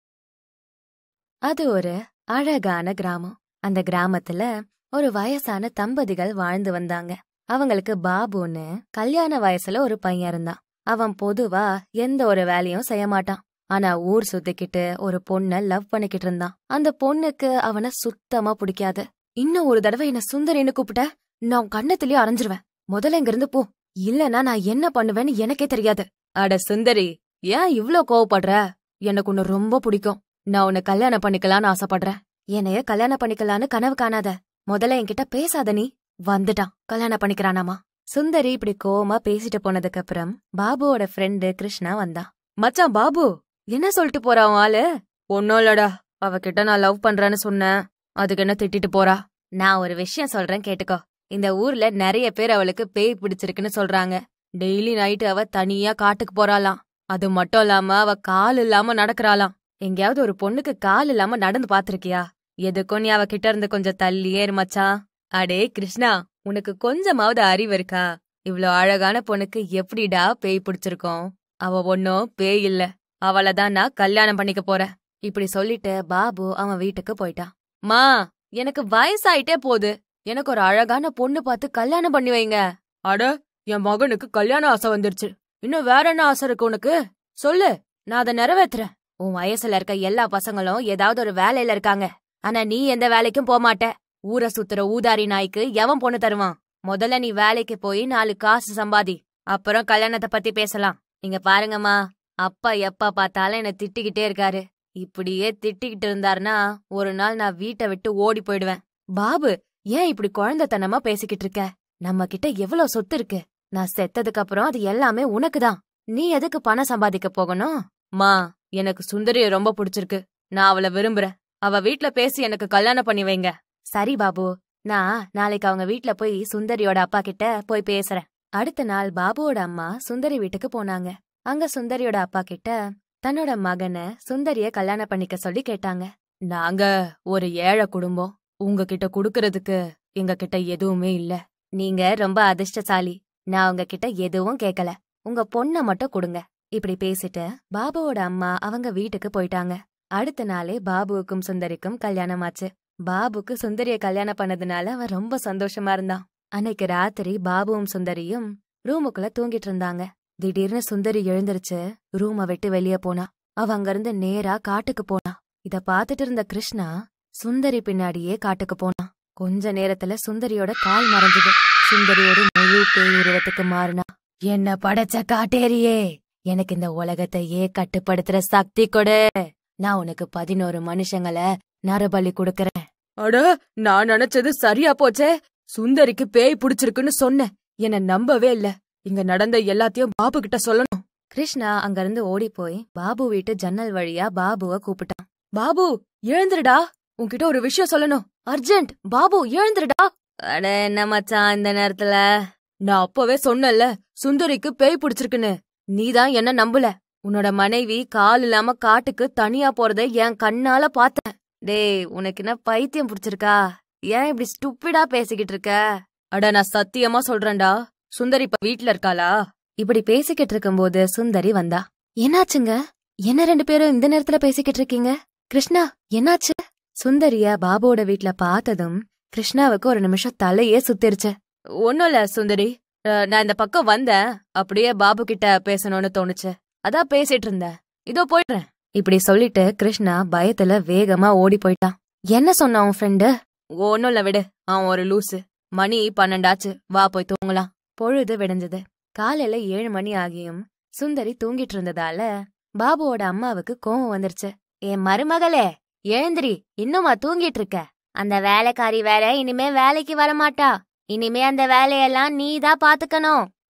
அது ஒரு அழகான கிராமம் அந்த கிராமத்துல ஒரு வயசான தம்பதிகள் வாழ்ந்து வந்தாங்க அவங்களுக்கு பாபுன்னு கல்யாண வயசுல ஒரு பையன் இருந்தான் அவன் பொதுவா எந்த ஒரு வேலையும் செய்ய மாட்டான் ஆனா ஊர் சுத்திக்கிட்டு ஒரு பொண்ண லவ் பண்ணிக்கிட்டு இருந்தான் அந்த பொண்ணுக்கு அவன சுத்தமா பிடிக்காது இன்னும் ஒரு தடவை என்ன சுந்தரின்னு கூப்பிட்ட நான் கண்ணத்திலேயே அரைஞ்சிருவேன் முதல்ல இங்க இருந்து போ இல்லனா நான் என்ன பண்ணுவேன்னு எனக்கே தெரியாது அட சுந்தரி ஏன் இவ்ளோ கோவப்படுற எனக்கு உன்னை ரொம்ப பிடிக்கும் நான் உன்னை கல்யாணம் பண்ணிக்கலாம்னு ஆசைப்படுறேன் என்னைய கல்யாணம் பண்ணிக்கலான்னு கனவு காணாத முதல்ல என்கிட்ட பேசாத நீ வந்துட்டான் கல்யாணம் பண்ணிக்கிறானாமா சுந்தரி இப்படி கோவமா பேசிட்டு போனதுக்கு அப்புறம் பாபுவோட ஃப்ரெண்டு கிருஷ்ணா வந்தான் மச்சான் பாபு என்ன சொல்லிட்டு போறா உன் ஆளு ஒன்னும் இல்லடா அவகிட்ட நான் லவ் பண்றேன்னு சொன்னேன் அதுக்கு என்ன திட்டிட்டு போறா நான் ஒரு விஷயம் சொல்றேன் கேட்டுக்கோ இந்த ஊர்ல நிறைய பேர் அவளுக்கு பேய் பிடிச்சிருக்குன்னு சொல்றாங்க டெய்லி நைட்டு அவ தனியா காட்டுக்கு போறாளாம் அது மட்டும் இல்லாம அவ கால் இல்லாம நடக்கறாளாம் எங்கேயாவது ஒரு பொண்ணுக்கு கால் இல்லாம நடந்து பாத்திருக்கியா எதுக்கும் நீ அவ கிட்ட இருந்து கொஞ்சம் தள்ளியே இரு மச்சான் அடே கிருஷ்ணா உனக்கு கொஞ்சமாவது அறிவு இருக்கா இவ்ளோ அழகான பொண்ணுக்கு எப்படிடா பேய் பிடிச்சிருக்கோம் அவ ஒன்னும் பேய் இல்ல அவள தான் நான் கல்யாணம் பண்ணிக்க போறேன் இப்படி சொல்லிட்டு பாபு அவன் வீட்டுக்கு போயிட்டான் மா எனக்கு வயசாயிட்டே போகுது எனக்கு ஒரு அழகான பொண்ணு பார்த்து கல்யாணம் பண்ணி வைங்க அட என் மகனுக்கு கல்யாண ஆசை வந்துருச்சு இன்னும் வேற என்ன ஆசை இருக்கு உனக்கு சொல்லு நான் அதை நிறைவேத்துறேன் உன் வயசுல இருக்க எல்லா பசங்களும் ஏதாவது ஒரு வேலையில இருக்காங்க ஆனா நீ எந்த வேலைக்கும் போக மாட்ட ஊரை சுத்துற ஊதாரி நாய்க்கு எவன் பொண்ணு தருவான் முதல்ல நீ வேலைக்கு போய் நாலு காசு சம்பாதி அப்புறம் கல்யாணத்தை பத்தி பேசலாம் இங்க பாருங்கம்மா அப்பா எப்ப பார்த்தாலும் என்ன திட்டிக்கிட்டே இருக்காரு இப்படியே திட்டிக்கிட்டு இருந்தாருன்னா ஒரு நாள் நான் வீட்டை விட்டு ஓடி போயிடுவேன் பாபு ஏன் இப்படி குழந்தைத்தனமா பேசிக்கிட்டு இருக்க நம்ம கிட்ட எவ்வளவு சொத்து இருக்கு நான் செத்ததுக்கு அப்புறம் அது எல்லாமே உனக்குதான் நீ எதுக்கு பணம் சம்பாதிக்க போகணும் மா எனக்கு சுந்தரிய ரொம்ப பிடிச்சிருக்கு நான் அவளை விரும்புறேன் அவ வீட்ல பேசி எனக்கு கல்யாணம் பண்ணி வைங்க சரி பாபு நான் நாளைக்கு அவங்க வீட்ல போய் சுந்தரியோட அப்பா கிட்ட போய் பேசுறேன் அடுத்த நாள் பாபுவோட அம்மா சுந்தரி வீட்டுக்கு போனாங்க அங்க சுந்தரியோட அப்பா கிட்ட தன்னோட மகனை சுந்தரிய கல்யாணம் பண்ணிக்க சொல்லி கேட்டாங்க நாங்க ஒரு ஏழை குடும்பம் உங்ககிட்ட குடுக்கறதுக்கு எங்க கிட்ட எதுவுமே இல்ல நீங்க ரொம்ப அதிர்ஷ்டசாலி நான் உங்ககிட்ட எதுவும் கேக்கல உங்க பொண்ண மட்டும் கொடுங்க இப்படி பேசிட்டு பாபுவோட அம்மா அவங்க வீட்டுக்கு போயிட்டாங்க அடுத்த நாளே பாபுவுக்கும் சுந்தரிக்கும் கல்யாணம் ஆச்சு பாபுக்கு சுந்தரிய கல்யாணம் பண்ணதுனால அவன் ரொம்ப சந்தோஷமா இருந்தான் அன்னைக்கு ராத்திரி பாபுவும் சுந்தரியும் ரூமுக்குள்ள தூங்கிட்டு இருந்தாங்க திடீர்னு சுந்தரி எழுந்திருச்சு ரூம விட்டு வெளியே போனா அவ அங்கிருந்து நேரா காட்டுக்கு போனா இத பாத்துட்டு இருந்த கிருஷ்ணா சுந்தரி பின்னாடியே காட்டுக்கு போனான் கொஞ்ச நேரத்துல சுந்தரியோட கால் மறைஞ்சது சுந்தரி ஒரு முழு பேய் உருவத்துக்கு மாறினா என்ன படைச்ச காட்டேரியே எனக்கு இந்த உலகத்தையே கட்டுப்படுத்துற சக்தி கொடு நான் உனக்கு பதினோரு மனுஷங்களை நரபலி கொடுக்கறேன் அட நான் நினைச்சது சரியா போச்சே சுந்தரிக்கு பேய் பிடிச்சிருக்குன்னு சொன்னேன் என்ன நம்பவே இல்ல இங்க நடந்த எல்லாத்தையும் பாபு கிட்ட சொல்லணும் கிருஷ்ணா அங்கிருந்து ஓடி போய் பாபு வீட்டு ஜன்னல் வழியா பாபுவ கூப்பிட்டான் பாபு எழுந்துருடா உன்கிட்ட ஒரு விஷயம் சொல்லணும் அர்ஜென்ட் பாபு எழுந்துருடா அட என்ன மச்சான் இந்த நேரத்துல நான் அப்பவே சொன்னேன்ல சுந்தரிக்கு பேய் பிடிச்சிருக்குன்னு நீதான் என்ன நம்பல உன்னோட மனைவி கால் இல்லாம காட்டுக்கு தனியா போறத என் கண்ணால பார்த்தேன் டேய் உனக்கு என்ன பைத்தியம் பிடிச்சிருக்கா ஏன் இப்படி ஸ்டூப்பிடா பேசிக்கிட்டு இருக்க அட நான் சத்தியமா சொல்றேன்டா சுந்தரி இப்ப வீட்ல இருக்காளா இப்படி பேசிக்கிட்டு இருக்கும்போது சுந்தரி வந்தா என்னாச்சுங்க என்ன ரெண்டு பேரும் இந்த நேரத்துல பேசிக்கிட்டு இருக்கீங்க கிருஷ்ணா என்னாச்சு சுந்தரிய பாபுவோட வீட்ல பார்த்ததும் கிருஷ்ணாவுக்கு ஒரு நிமிஷம் தலையே சுத்திருச்சு ஒண்ணும் இல்ல சுந்தரி அஹ், நான் இந்த பக்கம் வந்தேன் அப்படியே பாபு கிட்ட பேசணும்னு தோணுச்சு அதான் பேசிட்டு இருந்தேன் இதோ போயிடுறேன் இப்படி சொல்லிட்டு கிருஷ்ணா பயத்துல வேகமா ஓடி போயிட்டான் என்ன சொன்னா உன் ஃப்ரெண்டு ஒண்ணும் இல்ல விடு அவன் ஒரு லூசு மணி பன்னெண்டாச்சு வா போய் தூங்கலாம் பொழுது விடிஞ்சது காலையில ஏழு மணி ஆகியும் சுந்தரி தூங்கிட்டு இருந்ததால பாபுவோட அம்மாவுக்கு கோவம் வந்துருச்சு என் மருமகளே எழுந்திரி இன்னுமா தூங்கிட்டு இருக்க அந்த வேலைக்காரி வேற இனிமே வேலைக்கு வரமாட்டா இனிமே அந்த வேலையெல்லாம் நீ தான் பாத்துக்கணும்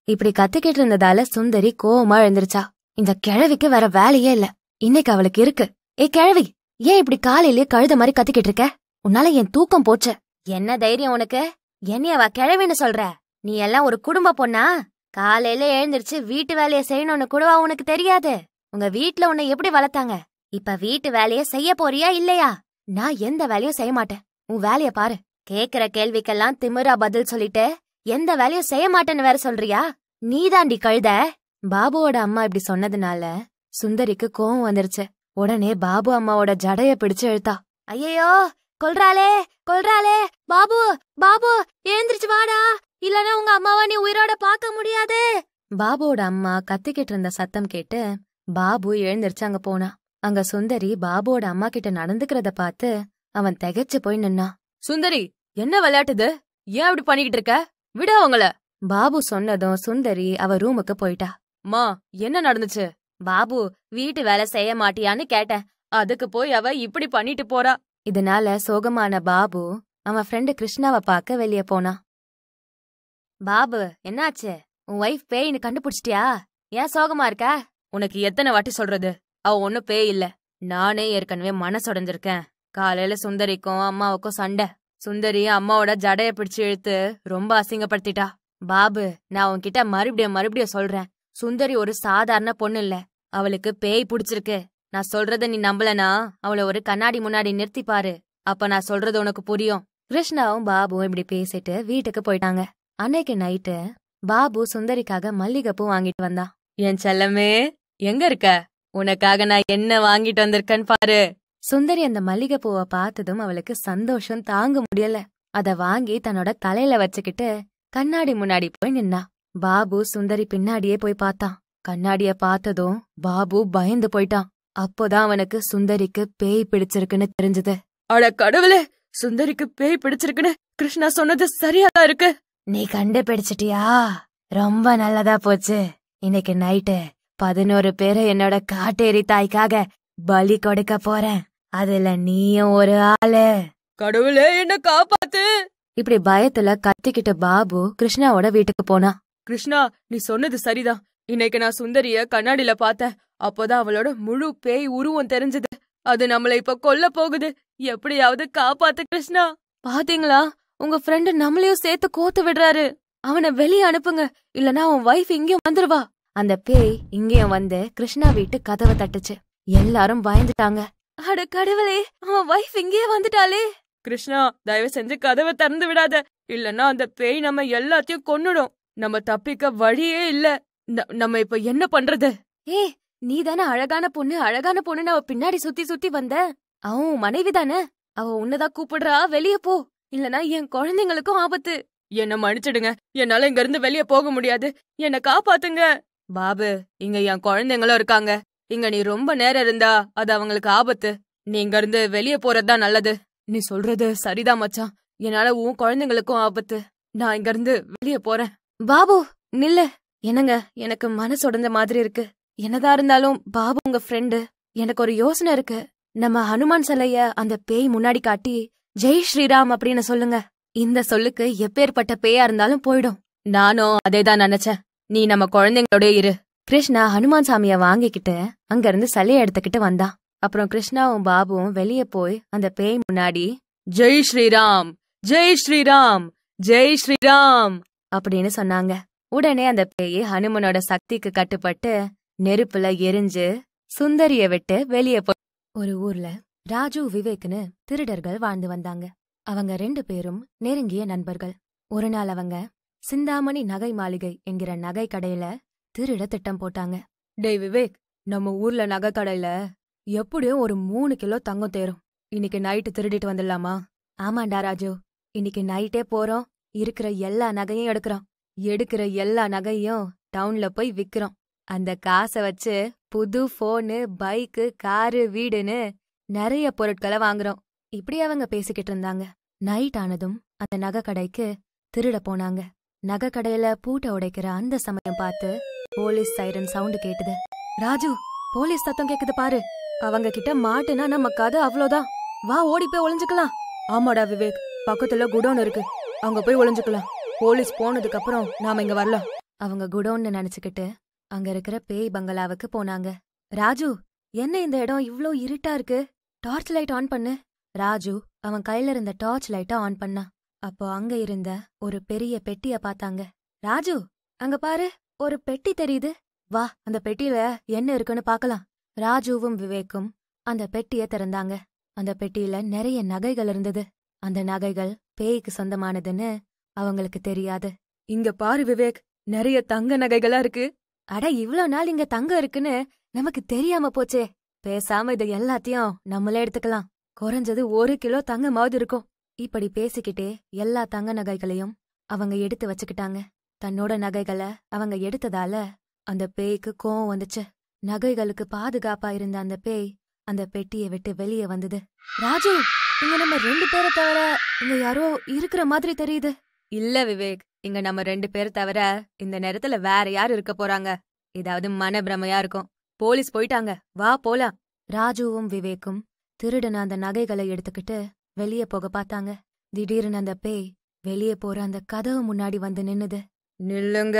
இப்படி கத்திக்கிட்டு இருந்ததால சுந்தரி கோவமா எழுந்திருச்சா இந்த கிழவிக்கு வேற வேலையே இல்ல இன்னைக்கு அவளுக்கு இருக்கு ஏ கிழவி ஏன் இப்படி காலையிலேயே கழுத மாதிரி கத்திக்கிட்டு இருக்க உன்னால என் தூக்கம் போச்சு என்ன தைரியம் உனக்கு என்னையவா கிழவின்னு சொல்ற நீ எல்லாம் ஒரு குடும்ப பொண்ணா காலையில எழுந்திருச்சு வீட்டு வேலைய செய்யணும்னு கூடவா உனக்கு தெரியாது உங்க வீட்ல உன்னை எப்படி வளர்த்தாங்க இப்ப வீட்டு வேலைய செய்ய போறியா இல்லையா நான் எந்த வேலையும் செய்ய மாட்டேன் உன் வேலைய பாரு கேக்குற கேள்விக்கெல்லாம் திமிரா பதில் சொல்லிட்டு எந்த வேலையும் செய்ய மாட்டேன்னு வேற சொல்றியா நீதாண்டி கழுத பாபுவோட அம்மா இப்படி சொன்னதுனால சுந்தரிக்கு கோவம் வந்துருச்சு உடனே பாபு அம்மாவோட ஜடைய பிடிச்சு இழுத்தா ஐயோ கொல்றாளே கொல்றாளே பாபு பாபு எழுந்திருச்சு வாடா இல்லனா உங்க அம்மாவா நீ உயிரோட பார்க்க முடியாது பாபுவோட அம்மா கத்திக்கிட்டு இருந்த சத்தம் கேட்டு பாபு எழுந்திருச்சு அங்க போனா அங்க சுந்தரி பாபுவோட அம்மா கிட்ட நடந்துக்கிறத பார்த்து அவன் திகைச்சு போய் நின்னான் சுந்தரி என்ன விளையாட்டுது ஏன் இப்படி பண்ணிக்கிட்டு இருக்க விட அவங்கள பாபு சொன்னதும் சுந்தரி அவ ரூமுக்கு போயிட்டா மா என்ன நடந்துச்சு பாபு வீட்டு வேலை செய்ய மாட்டியான்னு கேட்டேன் அதுக்கு போய் அவ இப்படி பண்ணிட்டு போறா இதனால சோகமான பாபு அவன் ஃப்ரெண்டு கிருஷ்ணாவை பார்க்க வெளிய போனான் பாபு என்னாச்சு உன் ஒய்ஃப் பேயின்னு கண்டுபிடிச்சிட்டியா ஏன் சோகமா இருக்க உனக்கு எத்தனை வாட்டி சொல்றது அவ ஒன்னும் பேய் இல்ல நானே ஏற்கனவே மனசுடைஞ்சிருக்கேன் காலையில சுந்தரிக்கும் அம்மாவுக்கும் சண்டை சுந்தரி அம்மாவோட ஜடைய பிடிச்சு இழுத்து ரொம்ப அசிங்கப்படுத்திட்டா பாபு நான் உன்கிட்ட மறுபடியும் மறுபடியும் சொல்றேன் சுந்தரி ஒரு சாதாரண பொண்ணு இல்ல அவளுக்கு பேய் புடிச்சிருக்கு நான் சொல்றத நீ நம்பலனா அவளை ஒரு கண்ணாடி முன்னாடி நிறுத்தி பாரு அப்ப நான் சொல்றது உனக்கு புரியும் கிருஷ்ணாவும் பாபுவும் இப்படி பேசிட்டு வீட்டுக்கு போயிட்டாங்க அன்னைக்கு நைட்டு பாபு சுந்தரிக்காக மல்லிகைப்பூ வாங்கிட்டு வந்தான் என் செல்லமே எங்க இருக்க உனக்காக நான் என்ன வாங்கிட்டு வந்திருக்கேன்னு பாரு சுந்தரி அந்த மல்லிகைப்பூவை பார்த்ததும் அவளுக்கு சந்தோஷம் தாங்க முடியல அத வாங்கி தன்னோட தலையில வச்சுக்கிட்டு கண்ணாடி முன்னாடி போய் நின்னா பாபு சுந்தரி பின்னாடியே போய் பார்த்தான் கண்ணாடிய பார்த்ததும் பாபு பயந்து போயிட்டான் அப்போதான் அவனுக்கு சுந்தரிக்கு பேய் பிடிச்சிருக்குன்னு தெரிஞ்சது அட கடவுளே சுந்தரிக்கு பேய் பிடிச்சிருக்குன்னு கிருஷ்ணா சொன்னது சரியாதான் இருக்கு நீ கண்டுபிடிச்சிட்டியா ரொம்ப நல்லதா போச்சு இன்னைக்கு நைட்டு பதினோரு பேரை என்னோட காட்டேரி தாய்க்காக பலி கொடுக்க போறேன் அதுல நீயும் ஒரு ஆளு கடவுளே என்ன காப்பாத்து இப்படி பயத்துல கத்திக்கிட்டு பாபு கிருஷ்ணாவோட வீட்டுக்கு போனான் கிருஷ்ணா நீ சொன்னது சரிதான் இன்னைக்கு நான் சுந்தரிய கண்ணாடில பார்த்தேன் அப்போதான் அவளோட முழு பேய் உருவம் தெரிஞ்சது அது நம்மள இப்ப கொல்ல போகுது எப்படியாவது காப்பாத்து கிருஷ்ணா பாத்தீங்களா உங்க ஃப்ரெண்டு நம்மளையும் சேர்த்து கோத்து விடுறாரு அவனை வெளியே அனுப்புங்க இல்லனா உன் வைஃப் இங்கேயும் வந்துருவா அந்த பேய் இங்கேயும் வந்து கிருஷ்ணா வீட்டு கதவை தட்டுச்சு எல்லாரும் பயந்துட்டாங்க அட கடவுளே அவன் வைஃப் இங்கேயே வந்துட்டாளே கிருஷ்ணா தயவு செஞ்சு கதவை திறந்து விடாத இல்லன்னா அந்த பேய் நம்ம எல்லாத்தையும் கொன்னுடும் நம்ம தப்பிக்க வழியே இல்ல ந- நம்ம இப்ப என்ன பண்றது ஏ நீ தானே அழகான பொண்ணு அழகான பொண்ணுன்னு அவ பின்னாடி சுத்தி சுத்தி வந்த அவன் உன் மனைவி தானே அவ உன்னதான் கூப்பிடுறா வெளிய போ இல்லனா என் குழந்தைங்களுக்கும் ஆபத்து என்ன மன்னிச்சிடுங்க என்னால இங்க இருந்து வெளிய போக முடியாது என்ன காப்பாத்துங்க பாபு இங்க என் குழந்தைங்களும் இருக்காங்க இங்க நீ ரொம்ப நேரம் இருந்தா அது அவங்களுக்கு ஆபத்து நீ இங்க இருந்து வெளிய போறதுதான் நல்லது நீ சொல்றது சரிதான் மச்சான் என்னால உன் குழந்தைங்களுக்கும் ஆபத்து நான் இங்க இருந்து வெளிய போறேன் பாபு நில்லு என்னங்க எனக்கு மனசு உடைஞ்ச மாதிரி இருக்கு என்னதா இருந்தாலும் பாபு உங்க ஃப்ரெண்டு எனக்கு ஒரு யோசனை இருக்கு நம்ம ஹனுமான் சிலைய அந்த பேய் முன்னாடி காட்டி ஜெய் ஸ்ரீராம் அப்படின்னு சொல்லுங்க இந்த சொல்லுக்கு எப்பேற்பட்ட பேயா இருந்தாலும் போயிடும் நானும் அதேதான் நினைச்சேன் நீ நம்ம குழந்தைங்களோட இரு கிருஷ்ணா ஹனுமான் சாமிய வாங்கிக்கிட்டு அங்க இருந்து சிலைய எடுத்துக்கிட்டு வந்தான் அப்புறம் கிருஷ்ணாவும் பாபுவும் வெளியே போய் அந்த பேய் முன்னாடி ஜெய் ஸ்ரீராம் ஜெய் ஸ்ரீராம் ஜெய் ஸ்ரீராம் அப்படின்னு சொன்னாங்க உடனே அந்த பேய் ஹனுமனோட சக்திக்கு கட்டுப்பட்டு நெருப்புல எரிஞ்சு சுந்தரிய விட்டு வெளியே போ ஒரு ஊர்ல ராஜு விவேக்னு திருடர்கள் வாழ்ந்து வந்தாங்க அவங்க ரெண்டு பேரும் நெருங்கிய நண்பர்கள் ஒரு நாள் அவங்க சிந்தாமணி நகை மாளிகை என்கிற நகை கடையில திருட திட்டம் போட்டாங்க டேய் விவேக் நம்ம ஊர்ல நகை கடையில எப்படியும் ஒரு மூணு கிலோ தங்கம் தேரும் இன்னைக்கு நைட்டு திருடிட்டு வந்துடலாமா ஆமாண்டா ராஜு இன்னைக்கு நைட்டே போறோம் இருக்கிற எல்லா நகையும் எடுக்கிறோம் எடுக்கிற எல்லா நகையும் டவுன்ல போய் விக்கிறோம் அந்த காசை வச்சு புது போனு பைக்கு காரு வீடுன்னு நிறைய பொருட்களை வாங்குறோம் இப்படி அவங்க பேசிக்கிட்டு இருந்தாங்க நைட் ஆனதும் அந்த நகை கடைக்கு திருட போனாங்க நகை கடையில பூட்டை உடைக்கிற அந்த சமயம் பார்த்து போலீஸ் சைரன் சவுண்ட் கேட்டுது ராஜு போலீஸ் சத்தம் கேக்குது பாரு அவங்க கிட்ட மாட்டுனா நம்ம கதை அவ்வளோதான் வா ஓடி போய் ஒளிஞ்சுக்கலாம் ஆமாடா விவேக் பக்கத்துல குடோன் இருக்கு அங்க போய் ஒளிஞ்சுக்கலாம் போலீஸ் போனதுக்கு அப்புறம் நாம இங்க வரலாம் அவங்க குடோன்னு நினைச்சுக்கிட்டு அங்க இருக்கிற பேய் பங்களாவுக்கு போனாங்க ராஜு என்ன இந்த இடம் இவ்ளோ இருட்டா இருக்கு டார்ச் லைட் ஆன் பண்ணு ராஜு அவன் கையில இருந்த டார்ச் லைட்ட ஆன் பண்ணான் அப்போ அங்க இருந்த ஒரு பெரிய பெட்டிய பார்த்தாங்க ராஜு அங்க பாரு ஒரு பெட்டி தெரியுது வா அந்த பெட்டியில என்ன இருக்குன்னு பார்க்கலாம் ராஜுவும் விவேக்கும் அந்த பெட்டிய திறந்தாங்க அந்த பெட்டியில நிறைய நகைகள் இருந்தது அந்த நகைகள் பேய்க்கு சொந்தமானதுன்னு அவங்களுக்கு தெரியாது இங்க பாரு விவேக் நிறைய தங்க நகைகளா இருக்கு அட இவ்ளோ நாள் இங்க தங்கம் இருக்குன்னு நமக்கு தெரியாம போச்சே பேசாம இது எல்லாத்தையும் நம்மளே எடுத்துக்கலாம் குறைஞ்சது ஒரு கிலோ தங்கமாவது இருக்கும் இப்படி பேசிக்கிட்டே எல்லா தங்க நகைகளையும் அவங்க எடுத்து வச்சுக்கிட்டாங்க தன்னோட நகைகளை அவங்க எடுத்ததால அந்த பேய்க்கு கோவம் வந்துச்சு நகைகளுக்கு பாதுகாப்பா இருந்த அந்த பேய் அந்த பெட்டியை விட்டு வெளியே வந்தது ராஜு இங்க நம்ம ரெண்டு பேரை தவிர இங்க யாரோ இருக்கிற மாதிரி தெரியுது இல்ல விவேக் இங்க நம்ம ரெண்டு பேர் தவிர இந்த நேரத்துல வேற யார் இருக்க போறாங்க ஏதாவது மனப்பிரமையா இருக்கும் போலீஸ் போயிட்டாங்க வா போலாம் ராஜுவும் விவேக்கும் திருடின அந்த நகைகளை எடுத்துக்கிட்டு வெளியே போக பார்த்தாங்க திடீர்னு அந்த பேய் வெளியே போற அந்த கதவு முன்னாடி வந்து நின்னுது நில்லுங்க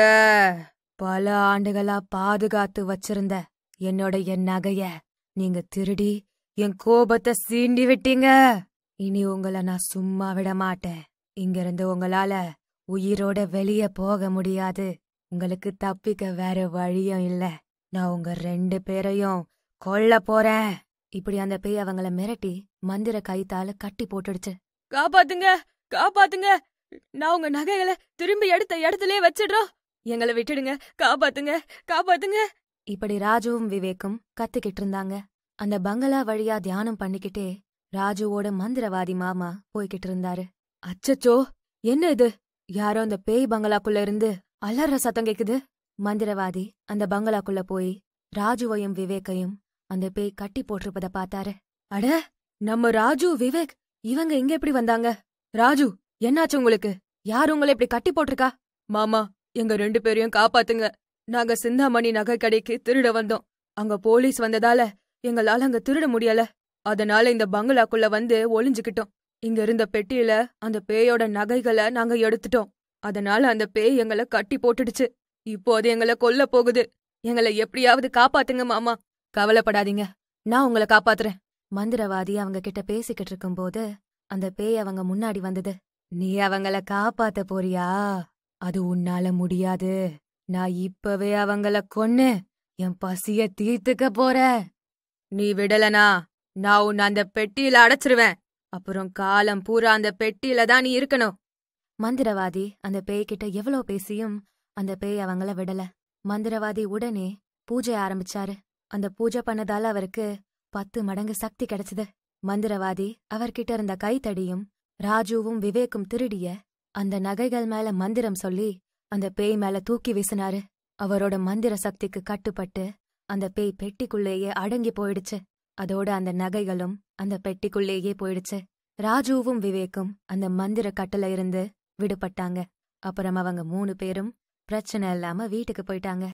பல ஆண்டுகளா பாதுகாத்து வச்சிருந்த என்னோட என் நகைய நீங்க திருடி என் கோபத்தை சீண்டி விட்டீங்க இனி உங்கள நான் சும்மா விட மாட்டேன் இங்கிருந்து உங்களால உயிரோட வெளிய போக முடியாது உங்களுக்கு தப்பிக்க வேற வழியும் இல்ல நான் உங்க ரெண்டு பேரையும் கொல்ல போறேன் இப்படி அந்த பேய் அவங்கள மிரட்டி மந்திர கைத்தால கட்டி போட்டுடுச்சு காப்பாத்துங்க காப்பாத்துங்க நான் உங்க நகைகளை திரும்பி எடுத்த இடத்துலயே வச்சிடுறோம் எங்களை விட்டுடுங்க காப்பாத்துங்க காப்பாத்துங்க இப்படி ராஜுவும் விவேக்கும் கத்திக்கிட்டு இருந்தாங்க அந்த பங்களா வழியா தியானம் பண்ணிக்கிட்டே ராஜுவோட மந்திரவாதி மாமா போய்கிட்டு இருந்தாரு அச்சச்சோ என்ன இது யாரோ அந்த பேய் பங்களாக்குள்ள இருந்து அலற சத்தம் கேக்குது மந்திரவாதி அந்த பங்களாக்குள்ள போய் ராஜுவையும் விவேக்கையும் அந்த பேய் கட்டி போட்டிருப்பத பார்த்தாரு அட நம்ம ராஜு விவேக் இவங்க இங்க எப்படி வந்தாங்க ராஜு என்னாச்சு உங்களுக்கு யார் உங்களை இப்படி கட்டி போட்டிருக்கா மாமா எங்க ரெண்டு பேரையும் காப்பாத்துங்க நாங்க சிந்தாமணி நகை கடைக்கு திருட வந்தோம் அங்க போலீஸ் வந்ததால எங்களால அங்க திருட முடியல அதனால இந்த பங்களாக்குள்ள வந்து ஒளிஞ்சுக்கிட்டோம் இங்க இருந்த பெட்டியில அந்த பேயோட நகைகளை நாங்க எடுத்துட்டோம் அதனால அந்த பேய் எங்களை கட்டி போட்டுடுச்சு இப்போ அது எங்களை கொல்ல போகுது எங்களை எப்படியாவது காப்பாத்துங்க மாமா கவலைப்படாதீங்க நான் உங்களை காப்பாத்துறேன் மந்திரவாதி அவங்க கிட்ட பேசிக்கிட்டு இருக்கும்போது அந்த பேய் அவங்க முன்னாடி வந்தது நீ அவங்கள காப்பாத்த போறியா அது உன்னால முடியாது நான் இப்பவே அவங்கள கொன்னு என் பசிய தீர்த்துக்க போறேன் நீ விடலனா நான் உன்னை அந்த பெட்டியில அடைச்சிருவேன் அப்புறம் காலம் பூரா அந்த பெட்டியில தான் நீ இருக்கணும் மந்திரவாதி அந்த பேய்கிட்ட எவ்வளோ பேசியும் அந்த பேய் அவங்கள விடல மந்திரவாதி உடனே பூஜை ஆரம்பிச்சாரு அந்த பூஜை பண்ணதால அவருக்கு பத்து மடங்கு சக்தி கிடைச்சது மந்திரவாதி அவர்கிட்ட இருந்த கைத்தடியும் ராஜுவும் விவேக்கும் திருடிய அந்த நகைகள் மேல மந்திரம் சொல்லி அந்த பேய் மேல தூக்கி வீசினாரு அவரோட மந்திர சக்திக்கு கட்டுப்பட்டு அந்த பேய் பெட்டிக்குள்ளேயே அடங்கி போயிடுச்சு அதோட அந்த நகைகளும் அந்த பெட்டிக்குள்ளேயே போயிடுச்சு ராஜுவும் விவேக்கும் அந்த மந்திர கட்டுல இருந்து விடுபட்டாங்க அப்புறம் அவங்க மூணு பேரும் பிரச்சனை இல்லாம வீட்டுக்கு போயிட்டாங்க